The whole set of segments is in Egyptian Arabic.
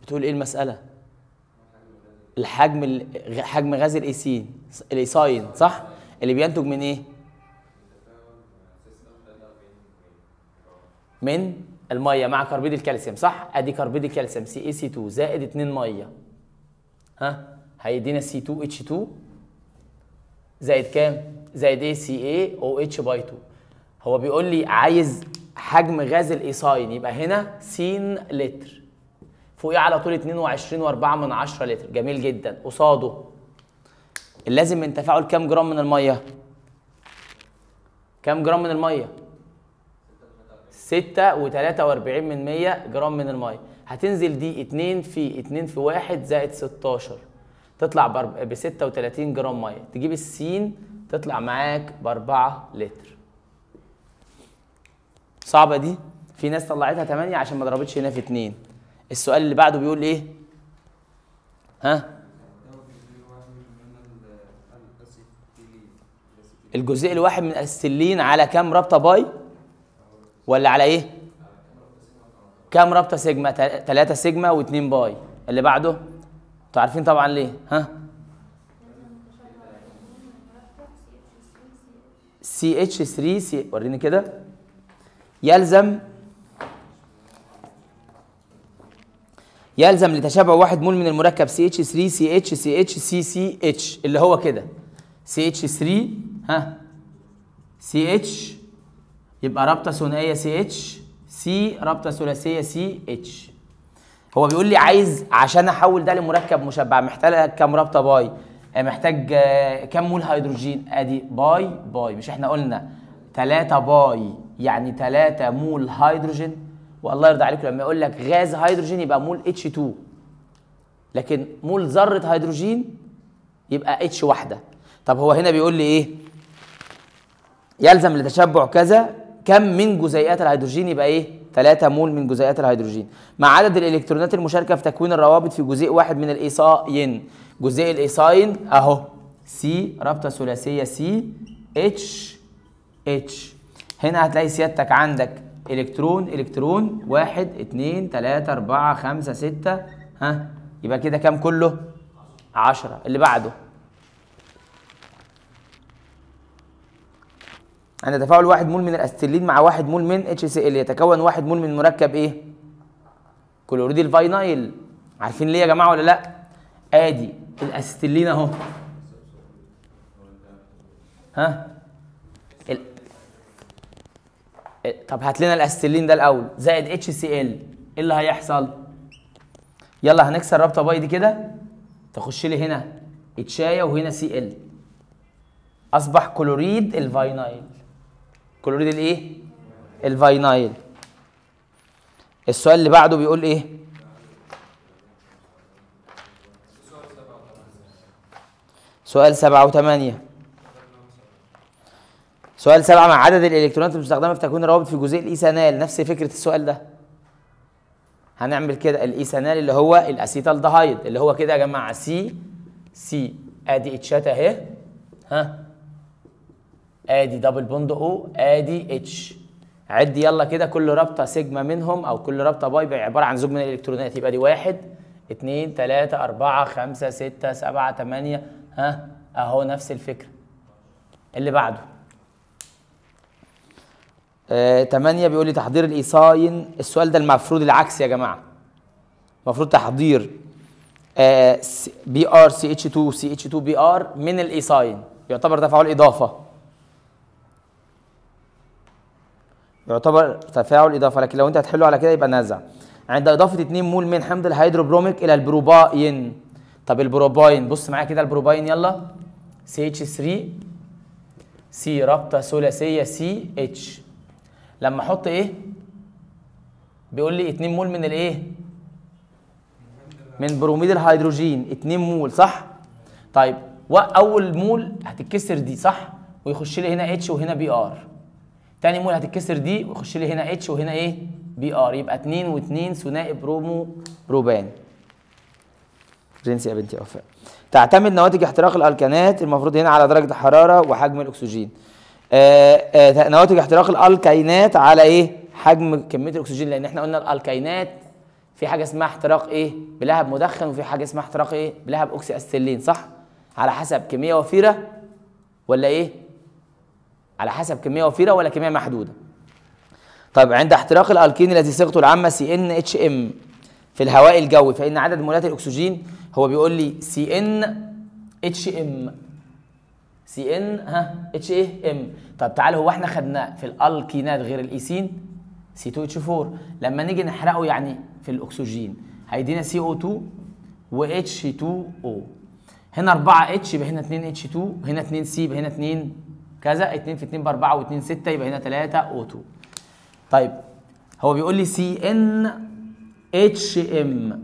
بتقول ايه المساله الحجم ال- حجم غاز الايسين الايساين صح اللي بينتج من ايه من الميه مع كربيد الكالسيوم صح ادي كربيد الكالسيوم سي اي سي 2 زائد 2 ميه ها هيدينا سي 2 اتش 2 زائد كام زائد ايه سي اي او اتش باي 2 هو بيقول لي عايز حجم غاز الايساين يبقى هنا س لتر فوقيه على طول 22 و4 من 10 لتر جميل جدا قصاده اللازم من تفاعل كام جرام من الميه كام جرام من الميه 6 و43 من 100 جرام من الميه هتنزل دي 2 في 2 في 1 زائد 16 تطلع ب 36 جرام ميه تجيب السين تطلع معاك ب 4 لتر صعبه دي في ناس طلعتها 8 عشان ما ضربتش هنا في 2 السؤال اللي بعده بيقول ايه ها الجزيء الواحد من الستلين على كام رابطه باي ولا على ايه كام رابطه سيجما 3 سيجما و2 باي اللي بعده انتوا عارفين طبعا ليه ها سي اتش 3 سي وريني كده يلزم يلزم لتشابع واحد مول من المركب سي اتش 3 سي اتش سي اتش سي سي اتش اللي هو كده سي اتش 3 ها سي اتش يبقى رابطه ثنائيه سي اتش سي رابطه ثلاثيه سي اتش هو بيقول لي عايز عشان احول ده لمركب مشبع محتاج كام رابطه باي آه، محتاج آه، كام مول هيدروجين ادي باي باي مش احنا قلنا 3 باي يعني 3 مول هيدروجين والله يرضى عليكم لما يقول لك غاز هيدروجين يبقى مول اتش 2 لكن مول ذره هيدروجين يبقى اتش واحده طب هو هنا بيقول لي ايه يلزم لتشبع كذا كم من جزيئات الهيدروجين يبقى ايه 3 مول من جزيئات الهيدروجين مع عدد الالكترونات المشاركه في تكوين الروابط في جزيء واحد من الايصاين جزيء الايصاين اهو سي رابطه ثلاثيه سي اتش اتش هنا هتلاقي سيادتك عندك الكترون الكترون واحد اتنين تلاته اربعه خمسه سته ها يبقى كده كام كله؟ عشرة اللي بعده عند تفاعل واحد مول من الاستيلين مع واحد مول من اتش سي ال يتكون واحد مول من مركب ايه؟ كلوريد الفاينايل عارفين ليه يا جماعه ولا لا؟ ادي الاستيلين اهو ها؟ ال... ال- طب هات لنا الاستيلين ده الاول زائد اتش سي ال ايه اللي هيحصل؟ يلا هنكسر رابطه باي دي كده تخش لي هنا اتشايه وهنا سي ال اصبح كلوريد الفاينايل كلوريد الايه الفاينايل السؤال اللي بعده بيقول ايه سؤال سبعة وثمانية سؤال سبعة مع عدد الإلكترونات المستخدمة في تكوين الروابط في جزيء الإيثانال نفس فكرة السؤال ده هنعمل كده الإيثانال اللي هو الأسيتالدهايد اللي هو كده يا جماعة سي سي ادي اتشات اهي ها ادي دبل بوند او ادي اتش عد يلا كده كل رابطه سيجما منهم او كل رابطه باي عباره عن زوج من الالكترونات يبقى دي واحد اتنين تلاته اربعه خمسه سته سبعه تمانيه ها اهو نفس الفكره اللي بعده آه، تمانية بيقول لي تحضير الايصاين السؤال ده المفروض العكس يا جماعه المفروض تحضير بي ار سي اتش 2 سي اتش 2 بي ار من الايصاين يعتبر تفاعل اضافه يعتبر تفاعل اضافه لكن لو انت هتحله على كده يبقى نزع عند اضافه 2 مول من حمض الهيدروبروميك الى البروباين طب البروباين بص معايا كده البروباين يلا سي اتش 3 سي رابطه ثلاثيه سي اتش لما احط ايه بيقول لي 2 مول من الايه من بروميد الهيدروجين 2 مول صح طيب واول مول هتتكسر دي صح ويخش لي هنا اتش وهنا بي ار تاني مول هتتكسر دي ويخش لي هنا اتش وهنا ايه بي ار يبقى 2 و2 ثنائي برومو بروبان جنسي يا بنتي وفاء تعتمد نواتج احتراق الالكانات المفروض هنا على درجه الحراره وحجم الاكسجين آه آه نواتج احتراق الالكينات على ايه حجم كميه الاكسجين لان احنا قلنا الالكينات في حاجه اسمها احتراق ايه بلهب مدخن وفي حاجه اسمها احتراق ايه بلهب اوكسي اسيتيلين صح على حسب كميه وفيره ولا ايه على حسب كميه وفيره ولا كميه محدوده طيب عند احتراق الالكين الذي صيغته العامه سي ان اتش ام في الهواء الجوي فان عدد مولات الاكسجين هو بيقول لي سي ان اتش ام سي ان ها اتش ايه ام طب تعالوا هو احنا خدناه في الالكينات غير الايثين سي 2 اتش 4 لما نيجي نحرقه يعني في الاكسجين هيدينا سي او 2 و اتش 2 او هنا 4 اتش يبقى هنا 2 اتش 2 هنا 2 سي يبقى هنا 2 كذا 2 في 2 ب 4 و2 6 يبقى هنا 3 او 2 طيب هو بيقول لي سي ان اتش ام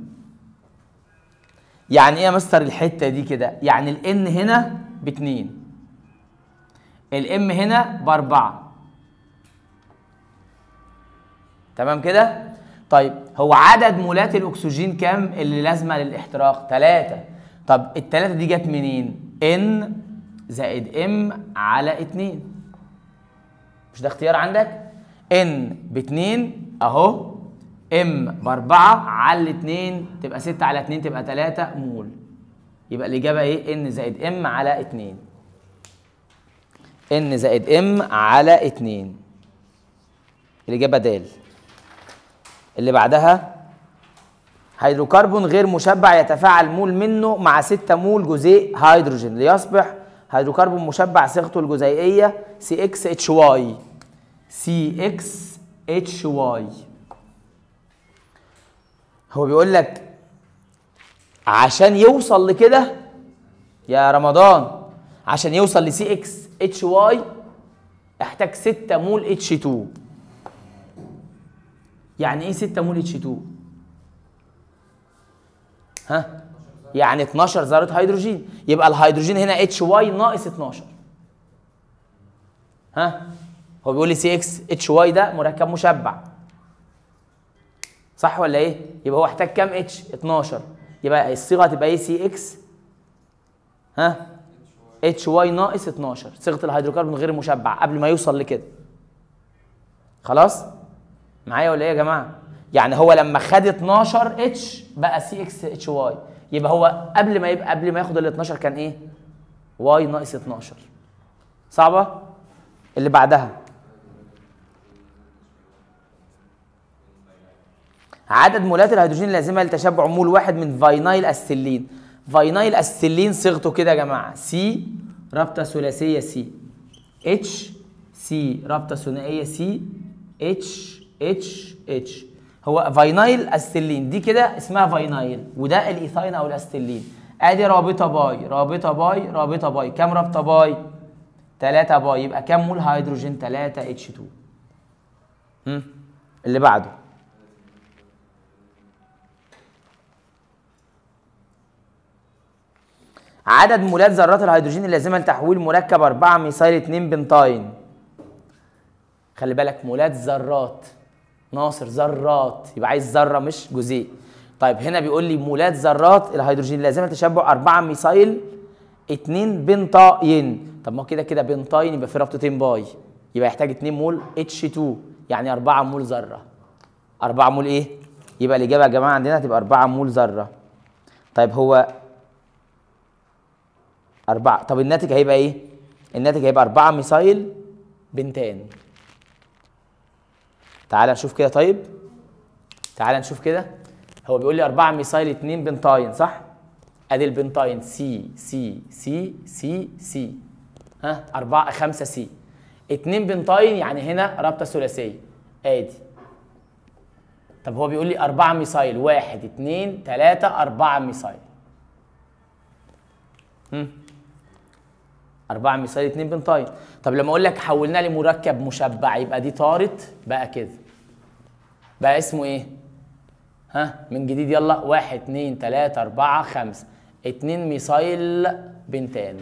يعني ايه يا مستر الحته دي كده يعني الان هنا باتنين الام هنا باربعه تمام كده طيب هو عدد مولات الاكسجين كام اللي لازمه للاحتراق ثلاثة طب الثلاثة دي جت منين ان زائد ام على اتنين مش ده اختيار عندك ان باتنين اهو ام باربعة على اتنين تبقى ستة على اتنين تبقى تلاتة مول يبقى الإجابة إيه؟ ان زائد ام على اتنين ان زائد ام على اتنين الإجابة د اللي بعدها هيدروكربون غير مشبع يتفاعل مول منه مع 6 مول جزيء هيدروجين ليصبح هيدروكربون مشبع صيغته الجزيئية سي اكس اتش واي سي اكس اتش واي هو بيقول لك عشان يوصل لكده يا رمضان عشان يوصل لسي اكس اتش واي احتاج 6 مول اتش 2 يعني ايه 6 مول اتش 2 ها يعني 12 ذره هيدروجين يبقى الهيدروجين هنا اتش واي ناقص 12 ها هو بيقول لي سي اكس اتش واي ده مركب مشبع صح ولا ايه يبقى هو احتاج كام اتش 12 يبقى الصيغه هتبقى ايه سي اكس ها اتش واي ناقص 12 صيغه الهيدروكربون غير المشبع قبل ما يوصل لكده خلاص معايا ولا ايه يا جماعه يعني هو لما خد 12 اتش بقى سي اكس اتش واي يبقى هو قبل ما يبقى قبل ما ياخد ال 12 كان ايه واي ناقص 12 صعبه اللي بعدها عدد مولات الهيدروجين اللازمه لتشبع مول واحد من فاينايل اسيلين فاينايل اسيلين صيغته كده يا جماعه سي رابطه ثلاثيه سي اتش سي رابطه ثنائيه سي اتش اتش اتش هو فاينايل اسيلين دي كده اسمها فاينايل وده الايثاين او الاستيلين ادي رابطه باي رابطه باي رابطه باي كام رابطه باي 3 باي يبقى كام مول هيدروجين 3 اتش 2 هم اللي بعده عدد مولات ذرات الهيدروجين اللازمه لتحويل مركب 4 ميثايل 2 بنتاين خلي بالك مولات ذرات ناصر ذرات يبقى عايز ذره مش جزيء طيب هنا بيقول لي مولات ذرات الهيدروجين اللازمه لتشبع 4 ميثايل 2 بنتاين طب ما كده كده بنتاين يبقى في رابطتين باي يبقى يحتاج 2 مول اتش 2 يعني 4 مول ذره 4 مول ايه يبقى الاجابه يا جماعه عندنا هتبقى 4 مول ذره طيب هو أربعة طب الناتج هيبقى إيه؟ الناتج هيبقى أربعة ميثايل بنتان تعال نشوف كده طيب تعال نشوف كده هو بيقول لي أربعة ميثايل اتنين بنتاين صح؟ أدي البنتاين سي سي سي سي سي ها أربعة خمسة سي اتنين بنتاين يعني هنا رابطة ثلاثية آدي طب هو بيقول لي أربعة ميثايل واحد اتنين تلاتة أربعة ميثايل هم. أربعة ميثايل اتنين بنتاين طب لما أقول لك حولنا لي مركب مشبع يبقى دي طارت بقى كده بقى اسمه إيه؟ ها من جديد يلا واحد اتنين تلاتة أربعة خمسة اتنين ميثايل بنتان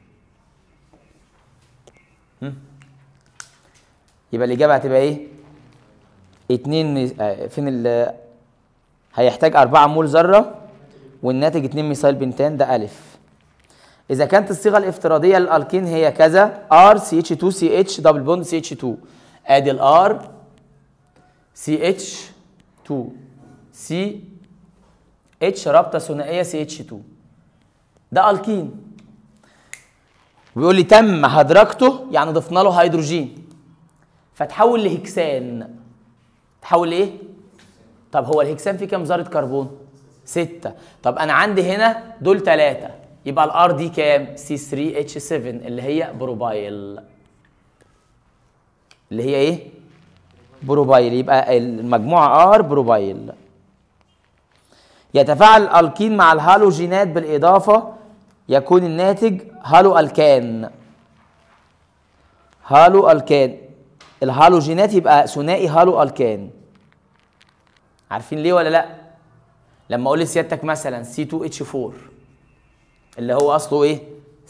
هم؟ يبقى الإجابة هتبقى إيه؟ اتنين مي... آه، فين ال هيحتاج أربعة مول ذرة والناتج اتنين ميثايل بنتان ده ألف إذا كانت الصيغة الافتراضية للألكين هي كذا R CH2 CH دبل بوند CH2 آدي ال R CH2 سي اتش رابطه ثنائيه سي اتش 2 ده الكين وبيقول لي تم هدرجته يعني ضفنا له هيدروجين فتحول لهكسان تحول لايه طب هو الهكسان فيه كام ذره كربون ستة طب انا عندي هنا دول ثلاثة يبقى الار دي كام سي 3 اتش 7 اللي هي بروبايل اللي هي ايه بروبايل يبقى المجموعة ار بروبايل يتفاعل الالكين مع الهالوجينات بالاضافة يكون الناتج هالو الكان هالو الكان الهالوجينات يبقى ثنائي هالو الكان عارفين ليه ولا لا لما اقول لسيادتك مثلا C2H4 اللي هو اصله ايه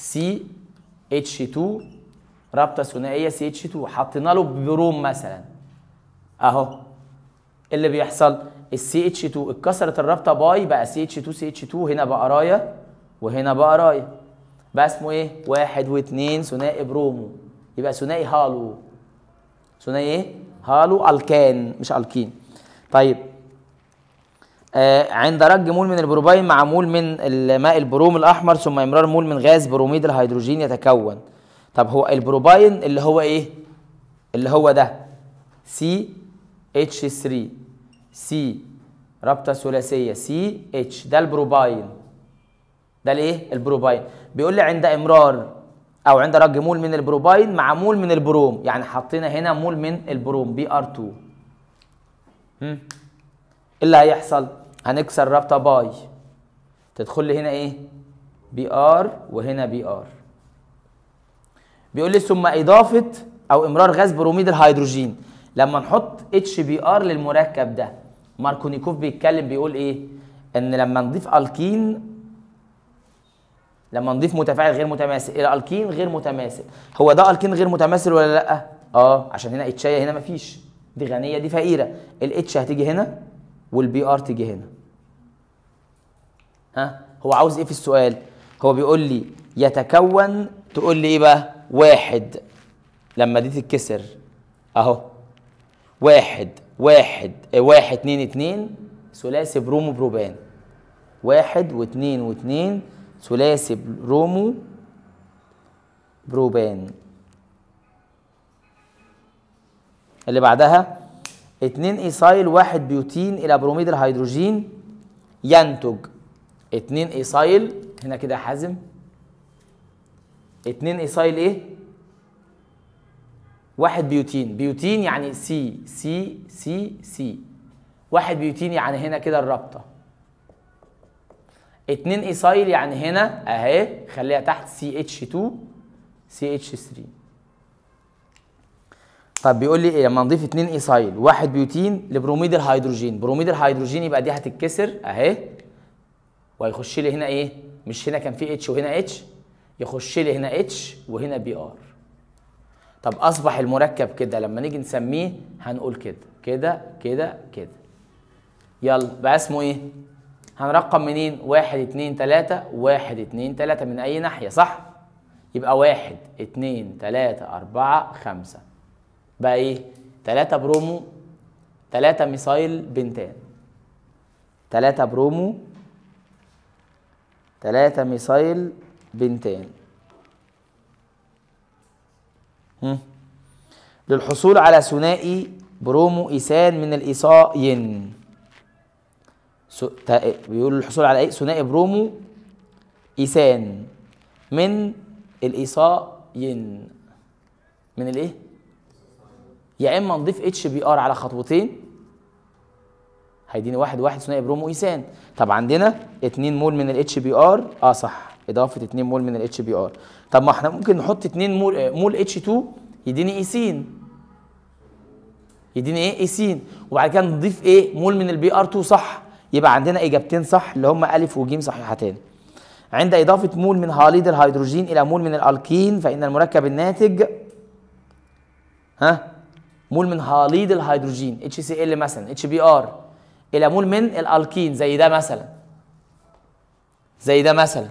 CH2 رابطه ثنائيه CH2 حطينا له بروم مثلا اهو إيه اللي بيحصل السي اتش 2 اتكسرت الرابطه باي بقى سي اتش 2 سي اتش 2 هنا بقى رايه وهنا بقى رايه بقى اسمه ايه؟ واحد واثنين ثنائي برومو يبقى ثنائي هالو ثنائي ايه؟ هالو الكان مش الكين طيب آه عند رج مول من البروبين مع مول من الماء البروم الاحمر ثم امرار مول من غاز بروميد الهيدروجين يتكون طب هو البروبين اللي هو ايه؟ اللي هو ده سي اتش 3 سي رابطه ثلاثيه سي اتش ده البروباين ده الايه البروباين بيقول لي عند امرار او عند رج مول من البروباين مع مول من البروم يعني حطينا هنا مول من البروم بي ار 2 ايه اللي هيحصل هنكسر رابطه باي تدخل لي هنا ايه بي ار وهنا بي ار بيقول لي ثم اضافه او امرار غاز بروميد الهيدروجين لما نحط اتش بي ار للمركب ده ماركونيكوف بيتكلم بيقول ايه ان لما نضيف الكين لما نضيف متفاعل غير متماثل الى الكين غير متماثل هو ده الكين غير متماثل ولا لا اه عشان هنا اتشايه هنا مفيش دي غنيه دي فقيره الاتش هتيجي هنا والبي ار تيجي هنا ها هو عاوز ايه في السؤال هو بيقول لي يتكون تقول لي ايه بقى واحد لما دي تتكسر اهو واحد واحد اه واحد اتنين اتنين ثلاثي برومو بروبان واحد واتنين واتنين ثلاثي برومو بروبان اللي بعدها اتنين ايثايل واحد بيوتين الى بروميد الهيدروجين ينتج اتنين ايثايل هنا كده يا حازم اتنين ايثايل ايه واحد بيوتين بيوتين يعني سي سي سي سي واحد بيوتين يعني هنا كده الرابطه اتنين ايثايل يعني هنا اهي خليها تحت سي اتش 2 سي اتش 3 طب بيقول لي ايه لما نضيف اتنين ايثايل واحد بيوتين لبروميد الهيدروجين بروميد الهيدروجين يبقى دي هتتكسر اهي وهيخش لي هنا ايه مش هنا كان في اتش وهنا اتش يخش لي هنا اتش وهنا بي ار طب اصبح المركب كده لما نيجي نسميه هنقول كده كده كده كده يلا بقى اسمه ايه هنرقم منين واحد اتنين تلاتة واحد اتنين تلاتة من اي ناحية صح يبقى واحد اتنين تلاتة اربعة خمسة بقى ايه تلاتة برومو تلاتة ميثايل بنتان تلاتة برومو تلاتة ميثايل بنتان هم. للحصول على ثنائي برومو ايثان من الايثاين سو... تا... بيقول الحصول على ايه ثنائي برومو ايثان من الايثاين من الايه يا اما نضيف اتش بي ار على خطوتين هيديني واحد واحد ثنائي برومو ايثان طب عندنا 2 مول من الاتش بي ار اه صح اضافه 2 مول من الاتش بي ار طب ما احنا ممكن نحط 2 مول مول اتش 2 يديني ايثين يديني ايه ايثين وبعد كده نضيف ايه مول من البي ار 2 صح يبقى عندنا اجابتين صح اللي هم الف وجيم صحيحتان عند اضافه مول من هاليد الهيدروجين الى مول من الالكين فان المركب الناتج ها مول من هاليد الهيدروجين اتش سي ال مثلا اتش بي ار الى مول من الالكين زي ده مثلا زي ده مثلا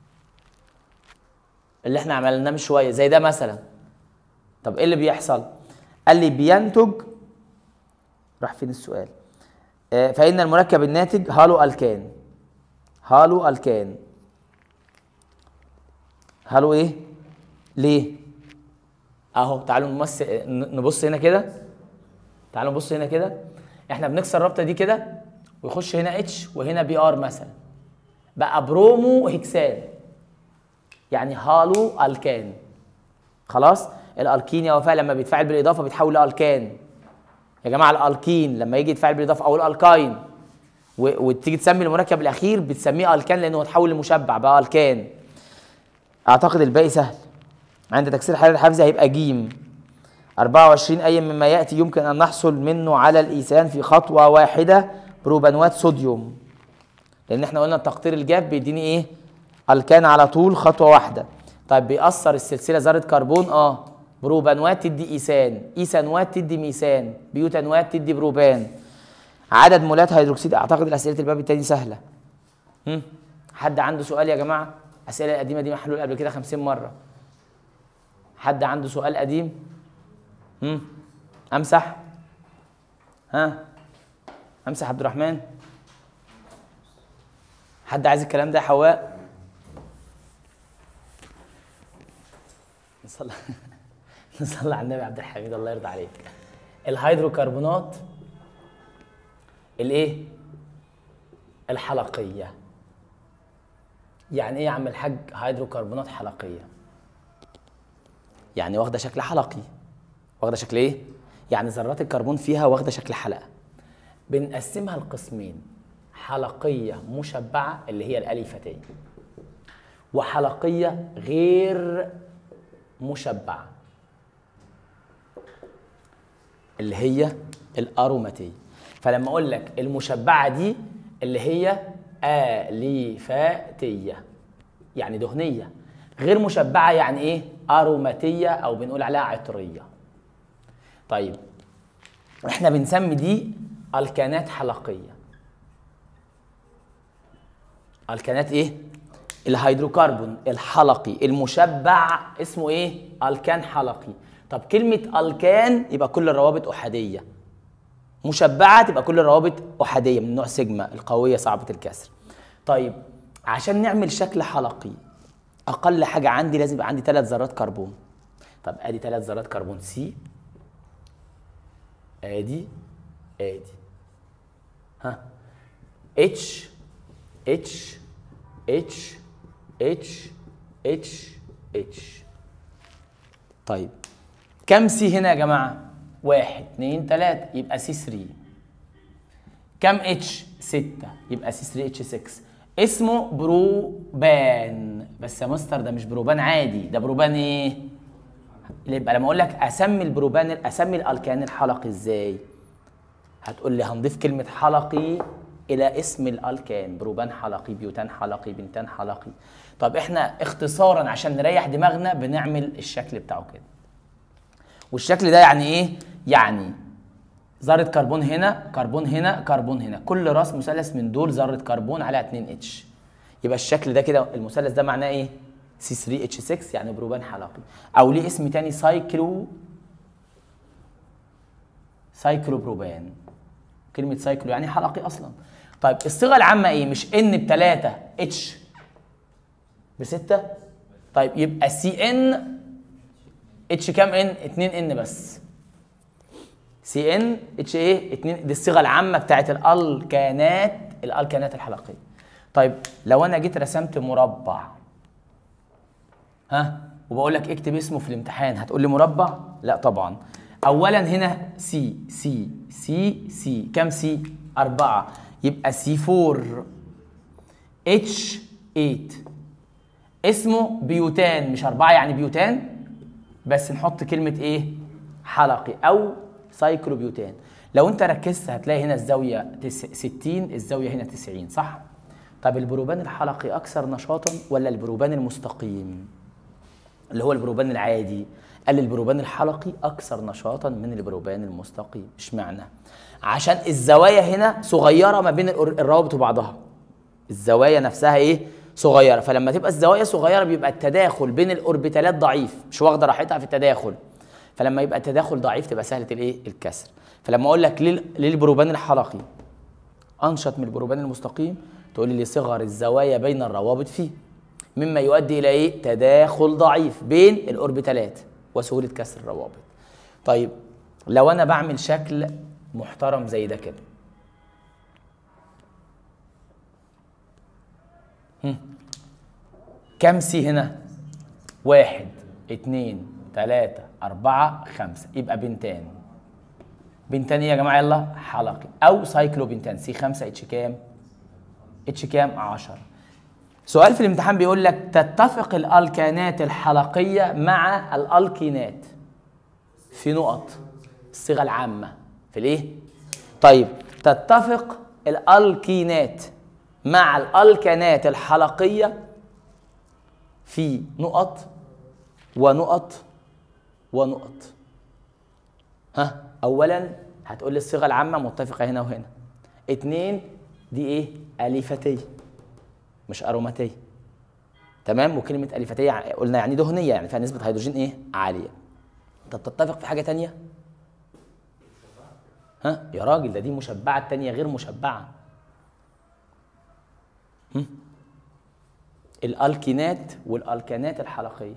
اللي احنا عملناه من شويه زي ده مثلا طب ايه اللي بيحصل قال لي بينتج راح فين السؤال آه، فإن المركب الناتج هالو ألكان هالو ألكان هالو إيه؟ ليه؟ أهو تعالوا نمس ن- نبص هنا كده تعالوا نبص هنا كده احنا بنكسر الرابطة دي كده ويخش هنا اتش وهنا بي ار مثلا بقى برومو هكسان يعني هالو ألكان خلاص الألكين يا وفاء لما بيتفاعل بالإضافة بيتحول لألكان يا جماعه الالكين لما يجي يتفاعل بالاضافه او الالكاين و- وتيجي تسمي المركب الاخير بتسميه الكان لانه اتحول لمشبع بقى الكان اعتقد الباقي سهل عند تكسير حالة الحفظ هيبقى جيم 24 أي مما يأتي يمكن أن نحصل منه على الإيثان في خطوة واحدة بروبانوات صوديوم لأن احنا قلنا التقطير الجاف بيديني إيه؟ الكان على طول خطوة واحدة طيب بيأثر السلسلة ذرة كربون اه بروبانوات تدي إيثان إيثانوات تدي ميثان بيوتانوات تدي بروبان عدد مولات هيدروكسيد أعتقد الأسئلة الباب التاني سهلة هم؟ حد عنده سؤال يا جماعة؟ الأسئلة القديمة دي محلول قبل كده 50 مرة حد عنده سؤال قديم؟ هم؟ امسح ها امسح عبد الرحمن حد عايز الكلام ده يا حواء نصلي نصلي على النبي عبد الحميد الله يرضى عليك الهيدروكربونات الايه الحلقيه يعني ايه يا عم الحاج هيدروكربونات حلقيه يعني واخده شكل حلقي واخده شكل ايه يعني ذرات الكربون فيها واخده شكل حلقه بنقسمها لقسمين حلقيه مشبعه اللي هي الاليفتين وحلقيه غير مشبعه اللي هي الاروماتيه فلما اقول لك المشبعه دي اللي هي اليفاتيه يعني دهنيه غير مشبعه يعني ايه اروماتيه او بنقول عليها عطريه طيب احنا بنسمي دي الكانات حلقيه الكانات ايه الهيدروكربون الحلقي المشبع اسمه ايه الكان حلقي طب كلمه الكان يبقى كل الروابط احاديه مشبعه تبقى كل الروابط احاديه من نوع سيجما القويه صعبه الكسر طيب عشان نعمل شكل حلقي اقل حاجه عندي لازم يبقى عندي ثلاث ذرات كربون طب ادي ثلاث ذرات كربون سي ادي ادي ها اتش اتش اتش اتش اتش اتش طيب كم سي هنا يا جماعه واحد اتنين تلاته يبقى سي 3 كم اتش 6 يبقى سي 3 اتش 6 اسمه بروبان بس يا مستر ده مش بروبان عادي ده بروبان ايه يبقى لما اقول لك اسمي البروبان اسمي الالكان الحلقي ازاي هتقول لي هنضيف كلمه حلقي الى اسم الالكان بروبان حلقي بيوتان حلقي بنتان حلقي طب احنا اختصارا عشان نريح دماغنا بنعمل الشكل بتاعه كده والشكل ده يعني ايه يعني ذره كربون هنا كربون هنا كربون هنا كل راس مثلث من دول ذره كربون عليها 2 اتش يبقى الشكل ده كده المثلث ده معناه ايه سي 3 اتش 6 يعني بروبان حلقي او ليه اسم تاني سايكلو سايكلو بروبان كلمه سايكلو يعني حلقي اصلا طيب الصيغه العامه ايه مش ان بتلاتة اتش بستة طيب يبقى سي ان اتش كام ان 2 ان بس سي ان اتش ايه 2 دي الصيغه العامه بتاعت الالكانات الالكانات الحلقيه طيب لو انا جيت رسمت مربع ها وبقول لك اكتب اسمه في الامتحان هتقول لي مربع لا طبعا اولا هنا سي سي سي سي كام سي أربعة يبقى سي 4 اتش 8 اسمه بيوتان مش أربعة يعني بيوتان بس نحط كلمة إيه؟ حلقي أو سايكلوبيوتان لو أنت ركزت هتلاقي هنا الزاوية تس- 60 الزاوية هنا 90 صح؟ طب البروبان الحلقي أكثر نشاطا ولا البروبان المستقيم؟ اللي هو البروبان العادي قال لي البروبان الحلقي اكثر نشاطا من البروبان المستقيم اشمعنى عشان الزوايا هنا صغيره ما بين الأر- الروابط وبعضها الزوايا نفسها ايه صغيره فلما تبقى الزوايا صغيره بيبقى التداخل بين الاوربيتالات ضعيف مش واخده راحتها في التداخل فلما يبقى التداخل ضعيف تبقى سهله الايه الكسر فلما اقول لك ليه ليه البروبان الحلقي انشط من البروبان المستقيم تقول لي لصغر الزوايا بين الروابط فيه مما يؤدي الى ايه تداخل ضعيف بين الاوربيتالات وسهوله كسر الروابط طيب لو انا بعمل شكل محترم زي ده كده هم. كم سي هنا واحد اتنين تلاتة أربعة خمسة يبقى بنتان بنتان ايه يا جماعة يلا حلقي أو سايكلو بنتان سي خمسة اتش كام اتش كام 10 سؤال في الامتحان بيقول لك تتفق الالكانات الحلقيه مع الالكينات في نقط الصيغه العامه في الايه طيب تتفق الالكينات مع الالكانات الحلقيه في نقط ونقط ونقط ها اولا هتقول لي الصيغه العامه متفقه هنا وهنا اتنين دي ايه اليفتيه مش اروماتيه تمام وكلمه اليفتيه قلنا يعني دهنيه يعني فيها نسبه هيدروجين ايه عاليه طب تتفق في حاجه تانية ها يا راجل ده دي مشبعه التانية غير مشبعه هم؟ الالكينات والالكانات الحلقيه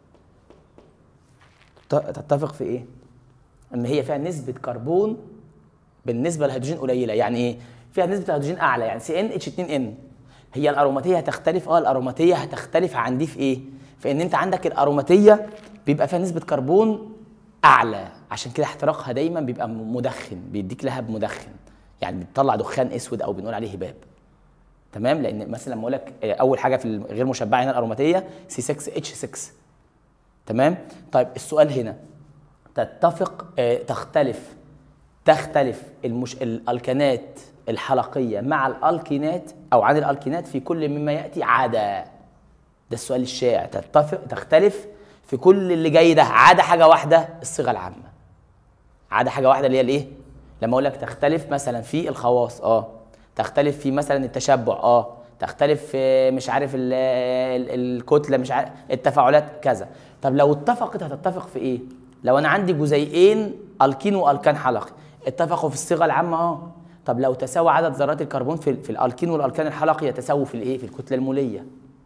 تتفق في ايه ان هي فيها نسبه كربون بالنسبه للهيدروجين قليله يعني ايه فيها نسبه هيدروجين اعلى يعني سي ان اتش 2 ان هي الاروماتيه هتختلف اه الاروماتيه هتختلف عن دي في ايه في ان انت عندك الاروماتيه بيبقى فيها نسبه كربون اعلى عشان كده احتراقها دايما بيبقى مدخن بيديك لهب مدخن يعني بتطلع دخان اسود او بنقول عليه هباب تمام لان مثلا لما اقول لك اول حاجه في الغير مشبعه هنا الاروماتيه سي 6 اتش 6 تمام طيب السؤال هنا تتفق اه تختلف تختلف المش... الالكانات الحلقيه مع الالكينات او عن الالكينات في كل مما ياتي عدا ده السؤال الشائع تتفق تختلف في كل اللي جاي ده عدا حاجه واحده الصيغه العامه عدا حاجه واحده اللي هي الايه لما اقول لك تختلف مثلا في الخواص اه تختلف في مثلا التشبع اه تختلف في مش عارف ال ال الكتله مش عارف التفاعلات كذا طب لو اتفقت هتتفق في ايه لو انا عندي جزيئين الكين والكان حلقي اتفقوا في الصيغه العامه اه طب لو تساوى عدد ذرات الكربون في, في الالكين والالكان الحلقي يتساووا في الايه في الكتله الموليه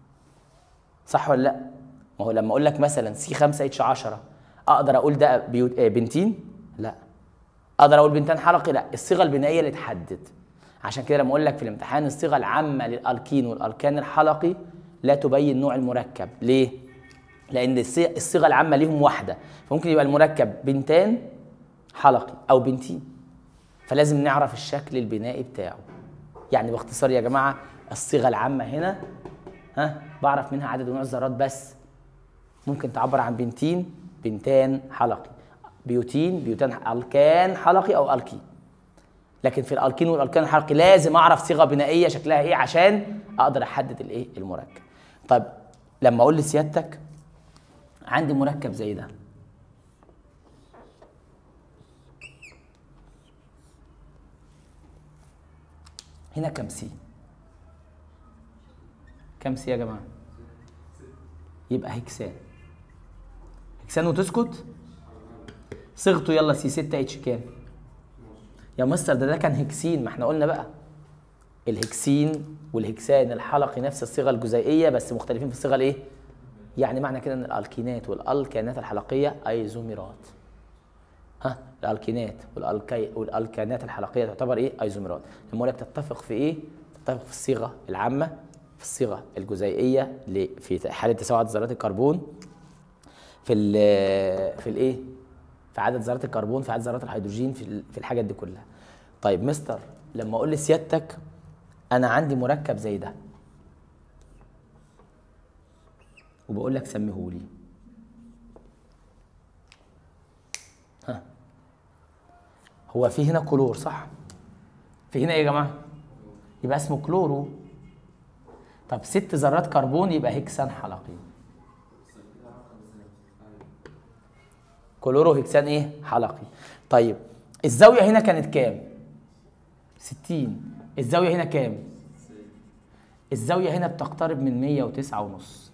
صح ولا لا ما هو لما اقول لك مثلا سي 5 اتش 10 اقدر اقول ده بيو... بنتين لا اقدر اقول بنتان حلقي لا الصيغه البنائيه اللي تحدد عشان كده لما اقول لك في الامتحان الصيغه العامه للالكين والالكان الحلقي لا تبين نوع المركب ليه لان الصيغه العامه ليهم واحده فممكن يبقى المركب بنتان حلقي او بنتين فلازم نعرف الشكل البنائي بتاعه يعني باختصار يا جماعه الصيغه العامه هنا ها بعرف منها عدد ونوع الذرات بس ممكن تعبر عن بنتين بنتان حلقي بيوتين بيوتان الكان حلقي او الكين لكن في الالكين والالكان الحلقي لازم اعرف صيغه بنائيه شكلها ايه عشان اقدر احدد الايه المركب طيب لما اقول لسيادتك عندي مركب زي ده هنا كم سي كم سي يا جماعه يبقى هكسان هكسان وتسكت صيغته يلا سي 6 اتش كام يا مستر ده ده كان هكسين ما احنا قلنا بقى الهكسين والهكسان الحلقي نفس الصيغه الجزيئيه بس مختلفين في الصيغه الايه يعني معنى كده ان الالكينات والالكانات الحلقيه ايزوميرات ها الالكينات والالكي والالكانات الحلقيه تعتبر ايه ايزوميرات لما اقول لك تتفق في ايه تتفق في الصيغه العامه في الصيغه الجزيئيه في حاله تساوي عدد ذرات الكربون في ال في الايه في عدد ذرات الكربون في عدد ذرات الهيدروجين في في الحاجات دي كلها طيب مستر لما اقول لسيادتك انا عندي مركب زي ده وبقول لك سميهولي ها هو في هنا كلور صح في هنا ايه يا جماعه يبقى اسمه كلورو طب ست ذرات كربون يبقى هكسان حلقي كلورو هكسان ايه حلقي طيب الزاويه هنا كانت كام 60 الزاويه هنا كام الزاويه هنا بتقترب من 109 ونص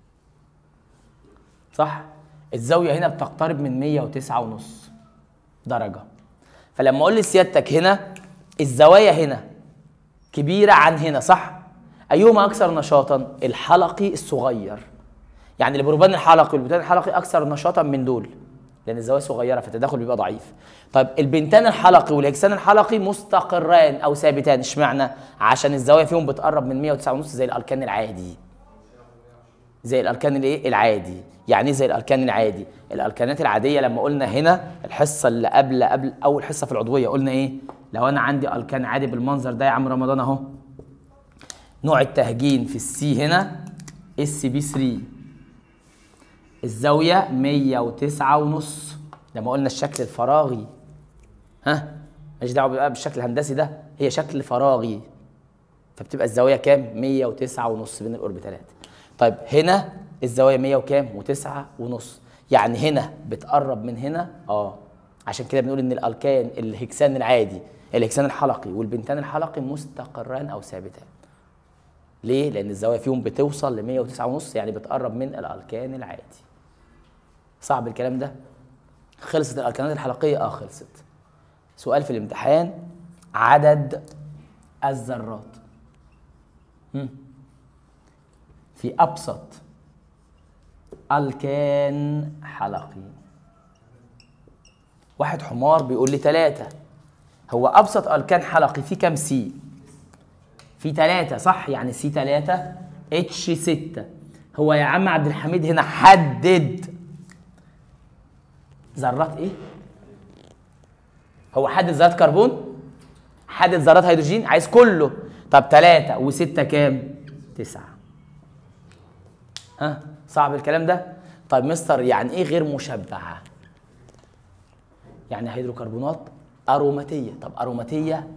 صح الزاويه هنا بتقترب من 109 ونص درجه فلما اقول لسيادتك هنا الزوايا هنا كبيره عن هنا صح ايهما اكثر نشاطا الحلقي الصغير يعني البروبان الحلقي والبنتان الحلقي اكثر نشاطا من دول لان الزوايا صغيره فالتداخل بيبقى ضعيف طيب البنتان الحلقي والهكسان الحلقي مستقران او ثابتان اشمعنى عشان الزوايا فيهم بتقرب من 109 ونص زي الاركان العادي زي الاركان الايه العادي يعني ايه زي الاركان العادي الاركانات العاديه لما قلنا هنا الحصه اللي قبل قبل اول حصه في العضويه قلنا ايه لو انا عندي اركان عادي بالمنظر ده يا عم رمضان اهو نوع التهجين في السي هنا اس بي 3 الزاويه 109 ونص لما قلنا الشكل الفراغي ها ماليش دعوه بقى بالشكل الهندسي ده هي شكل فراغي فبتبقى الزاويه كام 109 ونص بين الاوربيتالات طيب هنا الزاويه 100 وكام و9 ونص يعني هنا بتقرب من هنا اه عشان كده بنقول ان الالكان الهكسان العادي الهكسان الحلقي والبنتان الحلقي مستقران او ثابتان ليه لان الزاويه فيهم بتوصل ل 109 ونص يعني بتقرب من الالكان العادي صعب الكلام ده خلصت الاركانات الحلقيه اه خلصت سؤال في الامتحان عدد الذرات هم. في ابسط الكان حلقي واحد حمار بيقول لي ثلاثة هو أبسط أركان حلقي فيه كام سي؟ في ثلاثة صح؟ يعني سي ثلاثة اتش ستة هو يا عم عبد الحميد هنا حدد ذرات ايه؟ هو حدد ذرات كربون؟ حدد ذرات هيدروجين؟ عايز كله طب ثلاثة وستة كام؟ تسعة ها صعب الكلام ده؟ طيب مستر يعني ايه غير مشبعة؟ يعني هيدروكربونات أروماتية طب أروماتية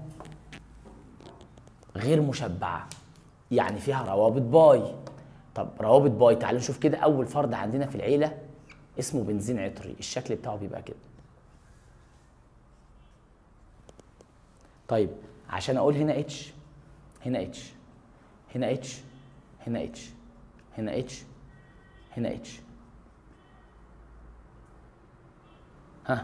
غير مشبعة يعني فيها روابط باي طب روابط باي تعالوا نشوف كده أول فرد عندنا في العيلة اسمه بنزين عطري الشكل بتاعه بيبقى كده طيب عشان أقول هنا اتش هنا اتش هنا اتش هنا اتش هنا اتش هنا اتش ها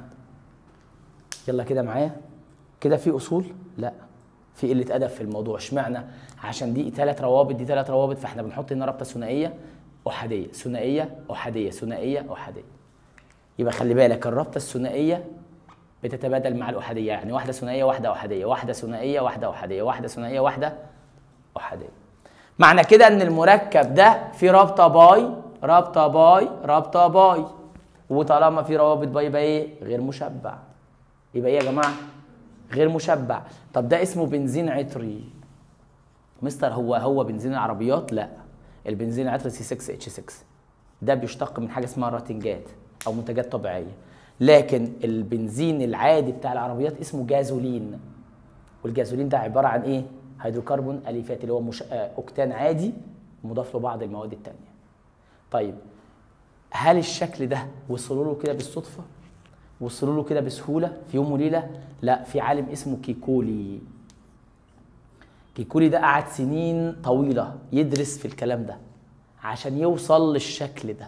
يلا كده معايا كده في اصول لا في قله ادب في الموضوع اشمعنى عشان دي ثلاث روابط دي ثلاث روابط فاحنا بنحط هنا رابطه ثنائيه احاديه ثنائيه احاديه ثنائيه احاديه يبقى خلي بالك الرابطه الثنائيه بتتبادل مع الاحاديه يعني واحده ثنائيه واحده احاديه واحده ثنائيه واحده احاديه واحده ثنائيه واحده احاديه معنى كده ان المركب ده فيه رابطه باي رابطه باي رابطه باي وطالما في روابط باي يبقى ايه غير مشبع يبقى ايه يا جماعه غير مشبع طب ده اسمه بنزين عطري مستر هو هو بنزين العربيات لا البنزين العطري سي 6 اتش 6 ده بيشتق من حاجه اسمها راتنجات او منتجات طبيعيه لكن البنزين العادي بتاع العربيات اسمه جازولين والجازولين ده عباره عن ايه هيدروكربون اليفات اللي هو مش... آه، اوكتان عادي مضاف له بعض المواد التانية طيب هل الشكل ده وصلوا له كده بالصدفه وصلوا له كده بسهوله في يوم وليله لا في عالم اسمه كيكولي كيكولي ده قعد سنين طويله يدرس في الكلام ده عشان يوصل للشكل ده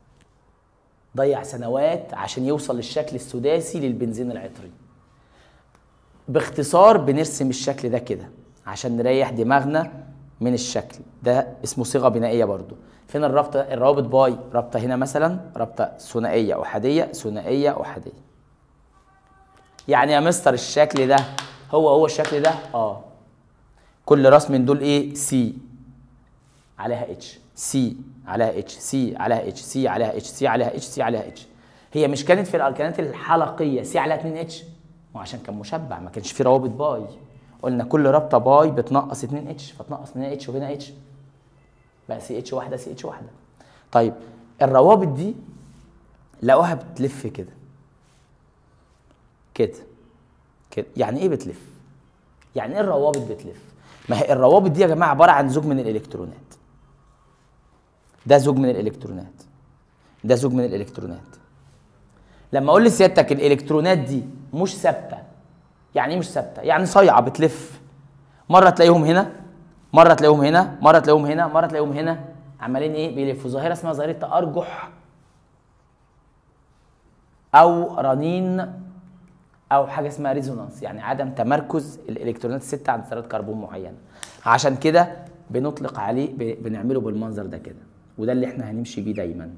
ضيع سنوات عشان يوصل للشكل السداسي للبنزين العطري باختصار بنرسم الشكل ده كده عشان نريح دماغنا من الشكل ده اسمه صيغه بنائيه برضو فين الرابطه الروابط باي رابطه هنا مثلا رابطه ثنائيه احاديه ثنائيه احاديه يعني يا مستر الشكل ده هو هو الشكل ده اه كل راس من دول ايه سي عليها اتش سي عليها اتش سي عليها اتش سي عليها اتش سي عليها اتش سي عليها اتش هي مش كانت في الاركانات الحلقيه سي عليها 2 اتش وعشان كان مشبع ما كانش في روابط باي قلنا كل رابطه باي بتنقص 2 اتش فتنقص هنا اتش وهنا اتش بقى سي اتش واحده سي اتش واحده طيب الروابط دي لقوها بتلف كده كده كده يعني ايه بتلف يعني ايه الروابط بتلف ما هي الروابط دي يا جماعه عباره عن زوج من الالكترونات ده زوج من الالكترونات ده زوج من الالكترونات لما اقول لسيادتك الالكترونات دي مش ثابته يعني ايه مش ثابته يعني صايعه بتلف مره تلاقيهم هنا مره تلاقيهم هنا مره تلاقيهم هنا مره تلاقيهم هنا عمالين ايه بيلفوا ظاهره اسمها ظاهره تارجح او رنين او حاجه اسمها ريزونانس يعني عدم تمركز الالكترونات السته عند ذرات كربون معينه عشان كده بنطلق عليه ب- بنعمله بالمنظر ده كده وده اللي احنا هنمشي بيه دايما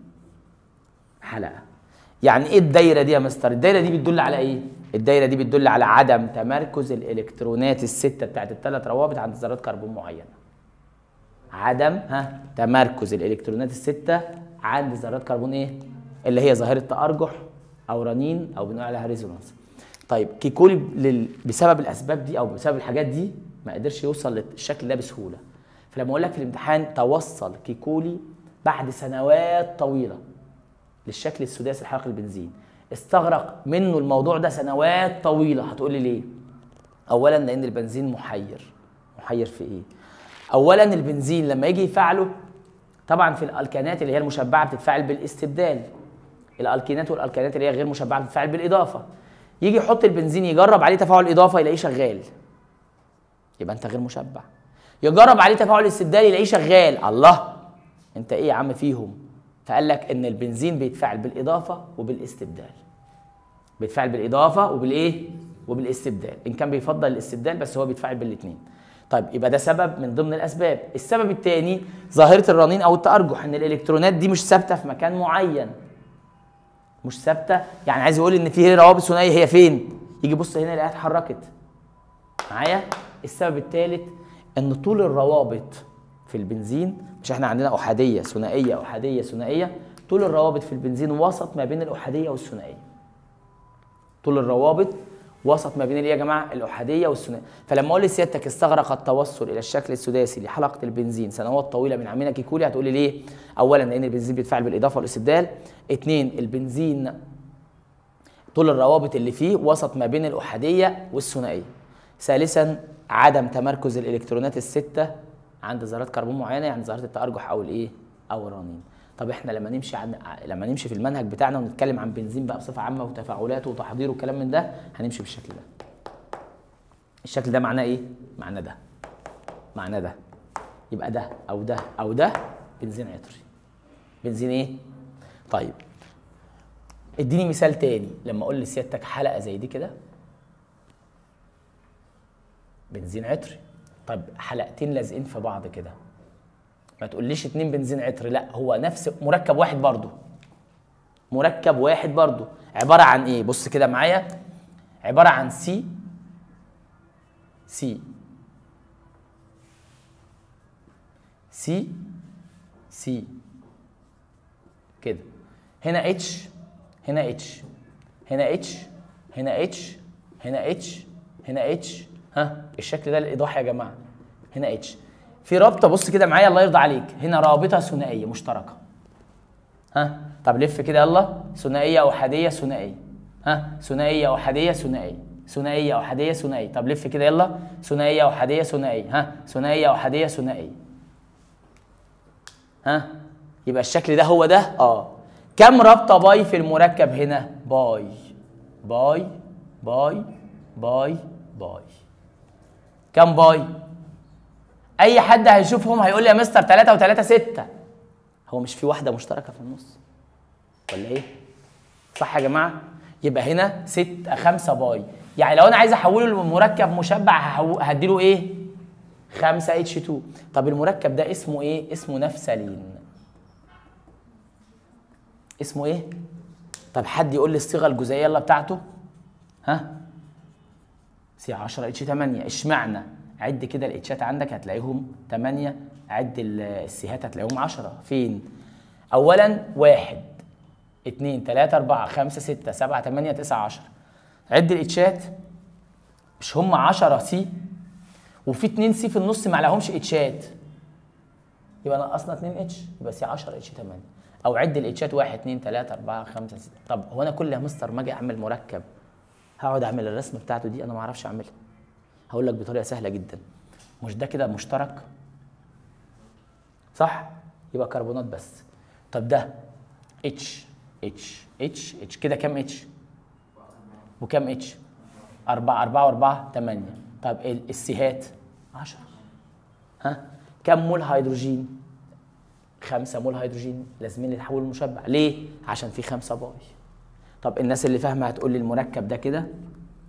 حلقه يعني ايه الدايره دي يا مستر الدايره دي بتدل على ايه الدايره دي بتدل على عدم تمركز الالكترونات السته بتاعت الثلاث روابط عند ذرات كربون معينه عدم ها تمركز الالكترونات السته عند ذرات كربون ايه اللي هي ظاهره تارجح او رنين او بنقول عليها ريزونانس طيب كيكولي لل... بسبب الاسباب دي او بسبب الحاجات دي ما قدرش يوصل للشكل ده بسهوله فلما اقول لك في الامتحان توصل كيكولي بعد سنوات طويله للشكل السداسي لحلقه البنزين استغرق منه الموضوع ده سنوات طويله هتقول لي ليه اولا لان البنزين محير محير في ايه اولا البنزين لما يجي يفعله طبعا في الالكانات اللي هي المشبعه بتتفاعل بالاستبدال الالكينات والالكانات اللي هي غير مشبعه بتتفاعل بالاضافه يجي يحط البنزين يجرب عليه تفاعل اضافه يلاقيه شغال يبقى انت غير مشبع يجرب عليه تفاعل استبدال يلاقيه شغال الله انت ايه يا عم فيهم فقال لك ان البنزين بيتفاعل بالاضافه وبالاستبدال بيتفاعل بالاضافه وبالايه وبالاستبدال ان كان بيفضل الاستبدال بس هو بيتفاعل بالاثنين طيب يبقى ده سبب من ضمن الاسباب السبب الثاني ظاهره الرنين او التارجح ان الالكترونات دي مش ثابته في مكان معين مش ثابته يعني عايز يقول ان في روابط ثنائيه هي فين يجي يبص هنا يلاقيها اتحركت معايا السبب الثالث ان طول الروابط في البنزين مش احنا عندنا احاديه ثنائيه احاديه ثنائيه طول الروابط في البنزين وسط ما بين الاحاديه والثنائيه طول الروابط وسط ما بين الايه يا جماعه الاحاديه والثنائيه فلما اقول لسيادتك استغرق التوصل الى الشكل السداسي لحلقه البنزين سنوات طويله من عمنا كيكولي هتقول لي ليه اولا لان البنزين بيتفاعل بالاضافه والاستبدال اثنين البنزين طول الروابط اللي فيه وسط ما بين الاحاديه والثنائيه ثالثا عدم تمركز الالكترونات السته عند ذرات كربون معينه يعني ذرات التارجح او الايه او الرنين طب احنا لما نمشي عن لما نمشي في المنهج بتاعنا ونتكلم عن بنزين بقى بصفه عامه وتفاعلاته وتحضيره وكلام من ده هنمشي بالشكل ده الشكل ده معناه ايه معناه ده معناه ده يبقى ده او ده او ده بنزين عطري بنزين ايه طيب اديني مثال تاني لما اقول لسيادتك حلقه زي دي كده بنزين عطري طب حلقتين لازقين في بعض كده ما تقوليش اتنين بنزين عطري لا هو نفس مركب واحد برضو مركب واحد برضو عبارة عن ايه بص كده معايا عبارة عن سي سي سي سي كده هنا اتش هنا اتش هنا اتش هنا اتش هنا اتش هنا اتش ها الشكل ده الايضاح يا جماعه هنا اتش في رابطه بص كده معايا الله يرضى عليك هنا رابطه ثنائيه مشتركه ها طب لف كده يلا ثنائيه احاديه ثنائيه ها ثنائيه احاديه ثنائيه ثنائيه احاديه ثنائيه طب لف كده يلا ثنائيه احاديه ثنائيه ها ثنائيه احاديه ثنائيه ها يبقى الشكل ده هو ده اه كم رابطه باي في المركب هنا باي باي باي باي باي كم باي اي حد هيشوفهم هيقول لي يا مستر 3 و3 6 هو مش في واحده مشتركه في النص ولا ايه صح يا جماعه يبقى هنا 6 5 باي يعني لو انا عايز احوله لمركب مشبع هحو- هديله ايه 5 اتش 2 طب المركب ده اسمه ايه اسمه نفسلين اسمه ايه طب حد يقول لي الصيغه الجزيئيه يلا بتاعته ها سي 10 اتش 8 اشمعنى عد كده الاتشات عندك هتلاقيهم 8 عد ال- السيهات هتلاقيهم 10 فين اولا واحد اتنين تلاتة أربعة خمسة ستة سبعة تمانية تسعة عشرة عد الاتشات مش هم 10 سي وفي 2 سي في النص ما عليهمش اتشات يبقى نقصنا 2 اتش يبقى سي 10 اتش 8 او عد الاتشات 1 2 3 4 5 6 طب هو انا كل يا مستر ما اجي اعمل مركب هقعد اعمل الرسمه بتاعته دي انا ما اعرفش اعملها هقول لك بطريقه سهله جدا مش ده كده مشترك صح يبقى كربونات بس طب ده اتش اتش اتش اتش كده كام اتش وكام اتش أربعة أربعة وأربعة تمانية طب ال- السيهات عشرة ها كم مول هيدروجين خمسة مول هيدروجين لازمين للتحول المشبع ليه عشان في خمسة باي طب الناس اللي فاهمه هتقول لي المركب ده كده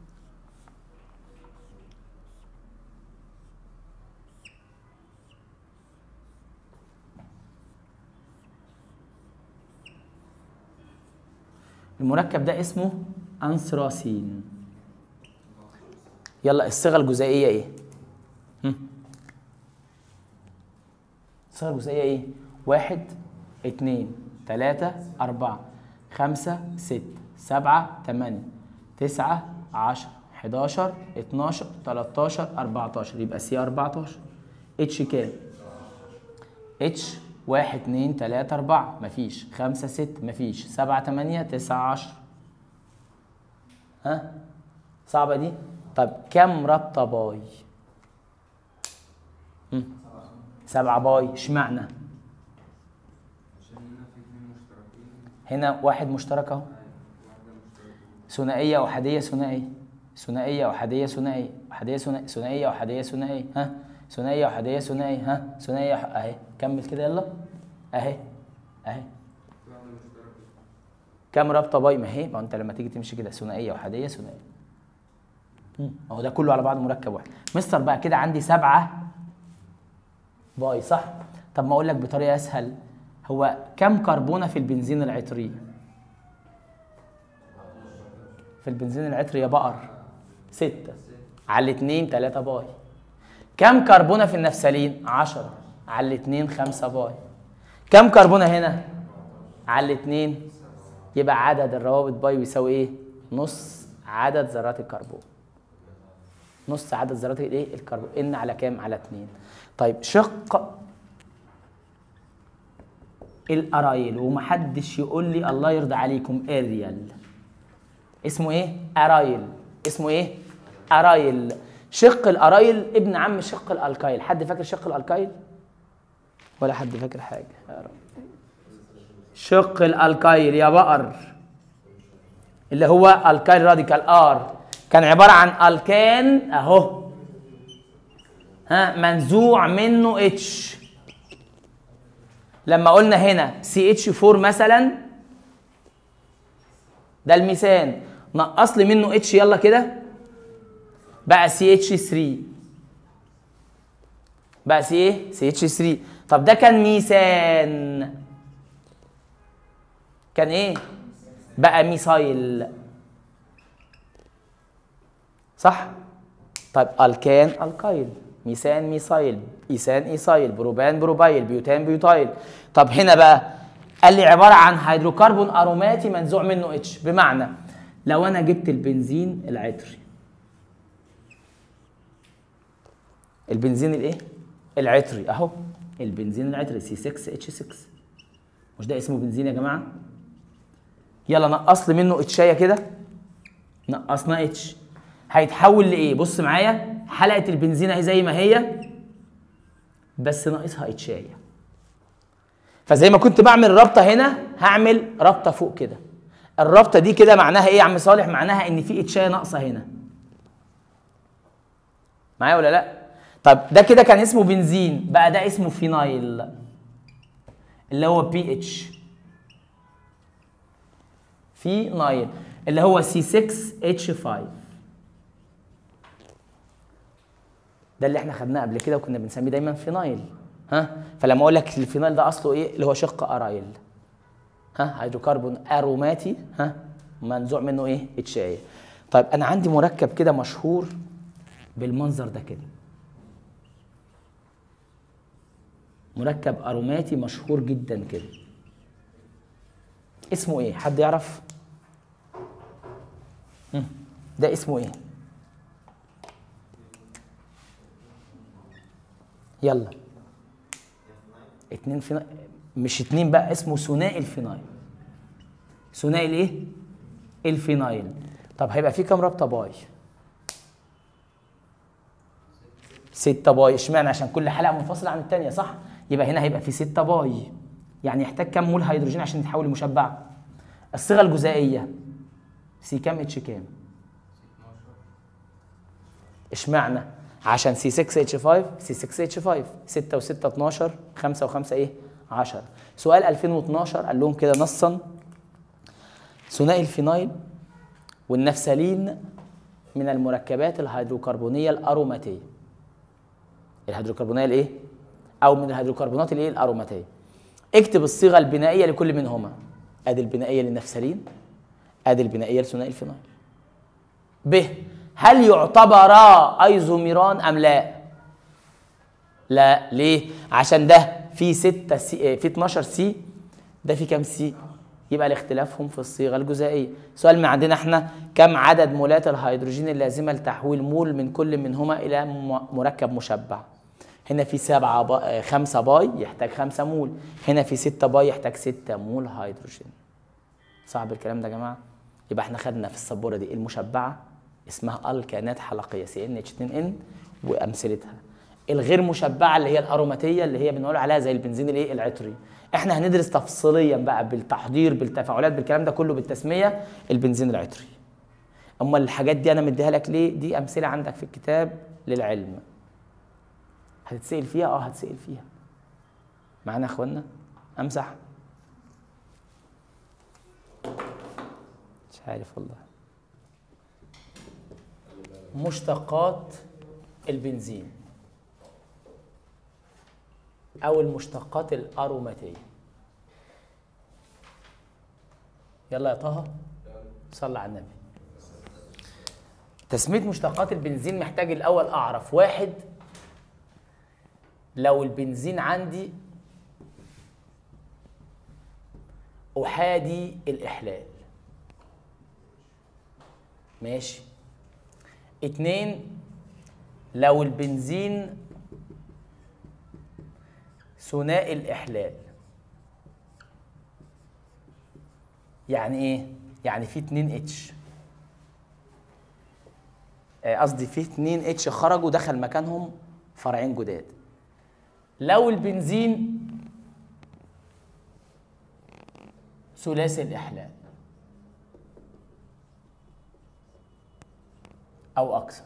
المركب ده اسمه انثراسين يلا الصيغه الجزيئيه ايه هم؟ الصيغه الجزيئيه ايه واحد اتنين تلاتة أربعة خمسة ستة سبعة تمانية تسعة عشرة حداشر اتناشر تلاتاشر أربعتاشر يبقى سي أربعتاشر اتش كام؟ اتش واحد اتنين تلاتة أربعة مفيش خمسة ستة مفيش سبعة تمانية تسعة عشرة ها؟ صعبة دي؟ طب كم رابطة باي؟ هم؟ سبعة باي اشمعنى؟ هنا واحد مشترك اهو ثنائية أحادية ثنائية ثنائية أحادية ثنائية أحادية ثنائية ثنائية أحادية ثنائية ها ثنائية أحادية ثنائية ها ثنائية أح- أهي كمل كده يلا أهي أهي كام رابطة باي ما هي ما أنت لما تيجي تمشي كده ثنائية أحادية ثنائية مم. اهو ده كله على بعض مركب واحد مستر بقى كده عندي سبعة باي صح طب ما اقول لك بطريقه اسهل هو كم كربونه في البنزين العطري في البنزين العطري يا بقر ستة على الاتنين تلاتة باي كم كربونه في النفسلين عشرة على الاتنين خمسة باي كم كربونه هنا على الاتنين يبقى عدد الروابط باي بيساوي ايه نص عدد ذرات الكربون نص عدد ذرات الايه الكربون ان على كام على 2 طيب شق الارايل ومحدش يقول لي الله يرضى عليكم اريال اسمه ايه ارايل اسمه ايه ارايل شق الارايل ابن عم شق الالكايل حد فاكر شق الالكايل ولا حد فاكر حاجه يا رب شق الالكايل يا بقر اللي هو الكايل راديكال ار كان عباره عن الكان اهو ها منزوع منه اتش لما قلنا هنا سي اتش 4 مثلا ده الميثان نقص لي منه اتش يلا كده بقى سي اتش 3 بقى سي ايه سي اتش 3 طب ده كان ميثان كان ايه بقى ميثايل صح طيب الكان الكايل ميثان ميثايل ايثان ايثايل بروبان بروبايل بيوتان بيوتايل طب هنا بقى قال لي عباره عن هيدروكربون اروماتي منزوع منه اتش بمعنى لو انا جبت البنزين العطري البنزين الايه العطري اهو البنزين العطري سي 6 اتش 6 مش ده اسمه بنزين يا جماعه يلا نقص لي منه اتشايه كده نقصنا اتش هيتحول لايه بص معايا حلقه البنزين اهي زي ما هي بس ناقصها اتشايه فزي ما كنت بعمل رابطه هنا هعمل رابطه فوق كده الرابطه دي كده معناها ايه يا عم صالح معناها ان في اتشايه ناقصه هنا معايا ولا لا طب ده كده كان اسمه بنزين بقى ده اسمه فينايل اللي هو بي اتش فينايل اللي هو سي 6 اتش 5 ده اللي احنا خدناه قبل كده وكنا بنسميه دايما فينايل ها فلما اقول لك الفينايل ده اصله ايه اللي هو شق ارايل ها هيدروكربون اروماتي ها منزوع منه ايه اتشايه طيب انا عندي مركب كده مشهور بالمنظر ده كده مركب اروماتي مشهور جدا كده اسمه ايه حد يعرف مم. ده اسمه ايه يلا اتنين فينايل مش اتنين بقى اسمه ثنائي الفينايل ثنائي الايه الفينايل طب هيبقى فيه كام رابطه باي ستة باي اشمعنى عشان كل حلقه منفصله عن الثانيه صح يبقى هنا هيبقى في ستة باي يعني يحتاج كام مول هيدروجين عشان يتحول لمشبع الصيغه الجزيئيه سي كام اتش كام اشمعنى عشان سي 6 اتش 5 سي 6 اتش 5 6 و6 12 5 و5 ايه 10 سؤال 2012 قال لهم كده نصا ثنائي الفينايل والنفسلين من المركبات الهيدروكربونيه الاروماتيه الهيدروكربونيه الايه او من الهيدروكربونات الايه الاروماتيه اكتب الصيغه البنائيه لكل منهما ادي البنائيه للنفسلين ادي البنائيه لثنائي الفينايل ب هل يعتبرا ايزوميران ام لا لا ليه عشان ده في 6 سي في 12 سي ده في كام سي يبقى لاختلافهم في الصيغه الجزيئيه سؤال من عندنا احنا كم عدد مولات الهيدروجين اللازمه لتحويل مول من كل منهما الى م- مركب مشبع هنا في سبعة با... خمسة باي يحتاج خمسة مول هنا في ستة باي يحتاج ستة مول هيدروجين صعب الكلام ده يا جماعه يبقى احنا خدنا في السبوره دي المشبعه اسمها الكانات حلقيه سي ان اتش 2 ان وامثلتها الغير مشبعه اللي هي الاروماتيه اللي هي بنقول عليها زي البنزين الايه العطري احنا هندرس تفصيليا بقى بالتحضير بالتفاعلات بالكلام ده كله بالتسميه البنزين العطري اما الحاجات دي انا مديها لك ليه دي امثله عندك في الكتاب للعلم هتتسال فيها اه هتسال فيها معانا يا اخوانا امسح مش عارف والله مشتقات البنزين او المشتقات الاروماتيه يلا يا طه صلى على النبي تسميه مشتقات البنزين محتاج الاول اعرف واحد لو البنزين عندي احادي الاحلال ماشي اتنين لو البنزين ثنائي الإحلال يعني إيه؟ يعني في اتنين اتش آه، قصدي في اتنين اتش خرجوا دخل مكانهم فرعين جداد لو البنزين ثلاثي الإحلال او اكثر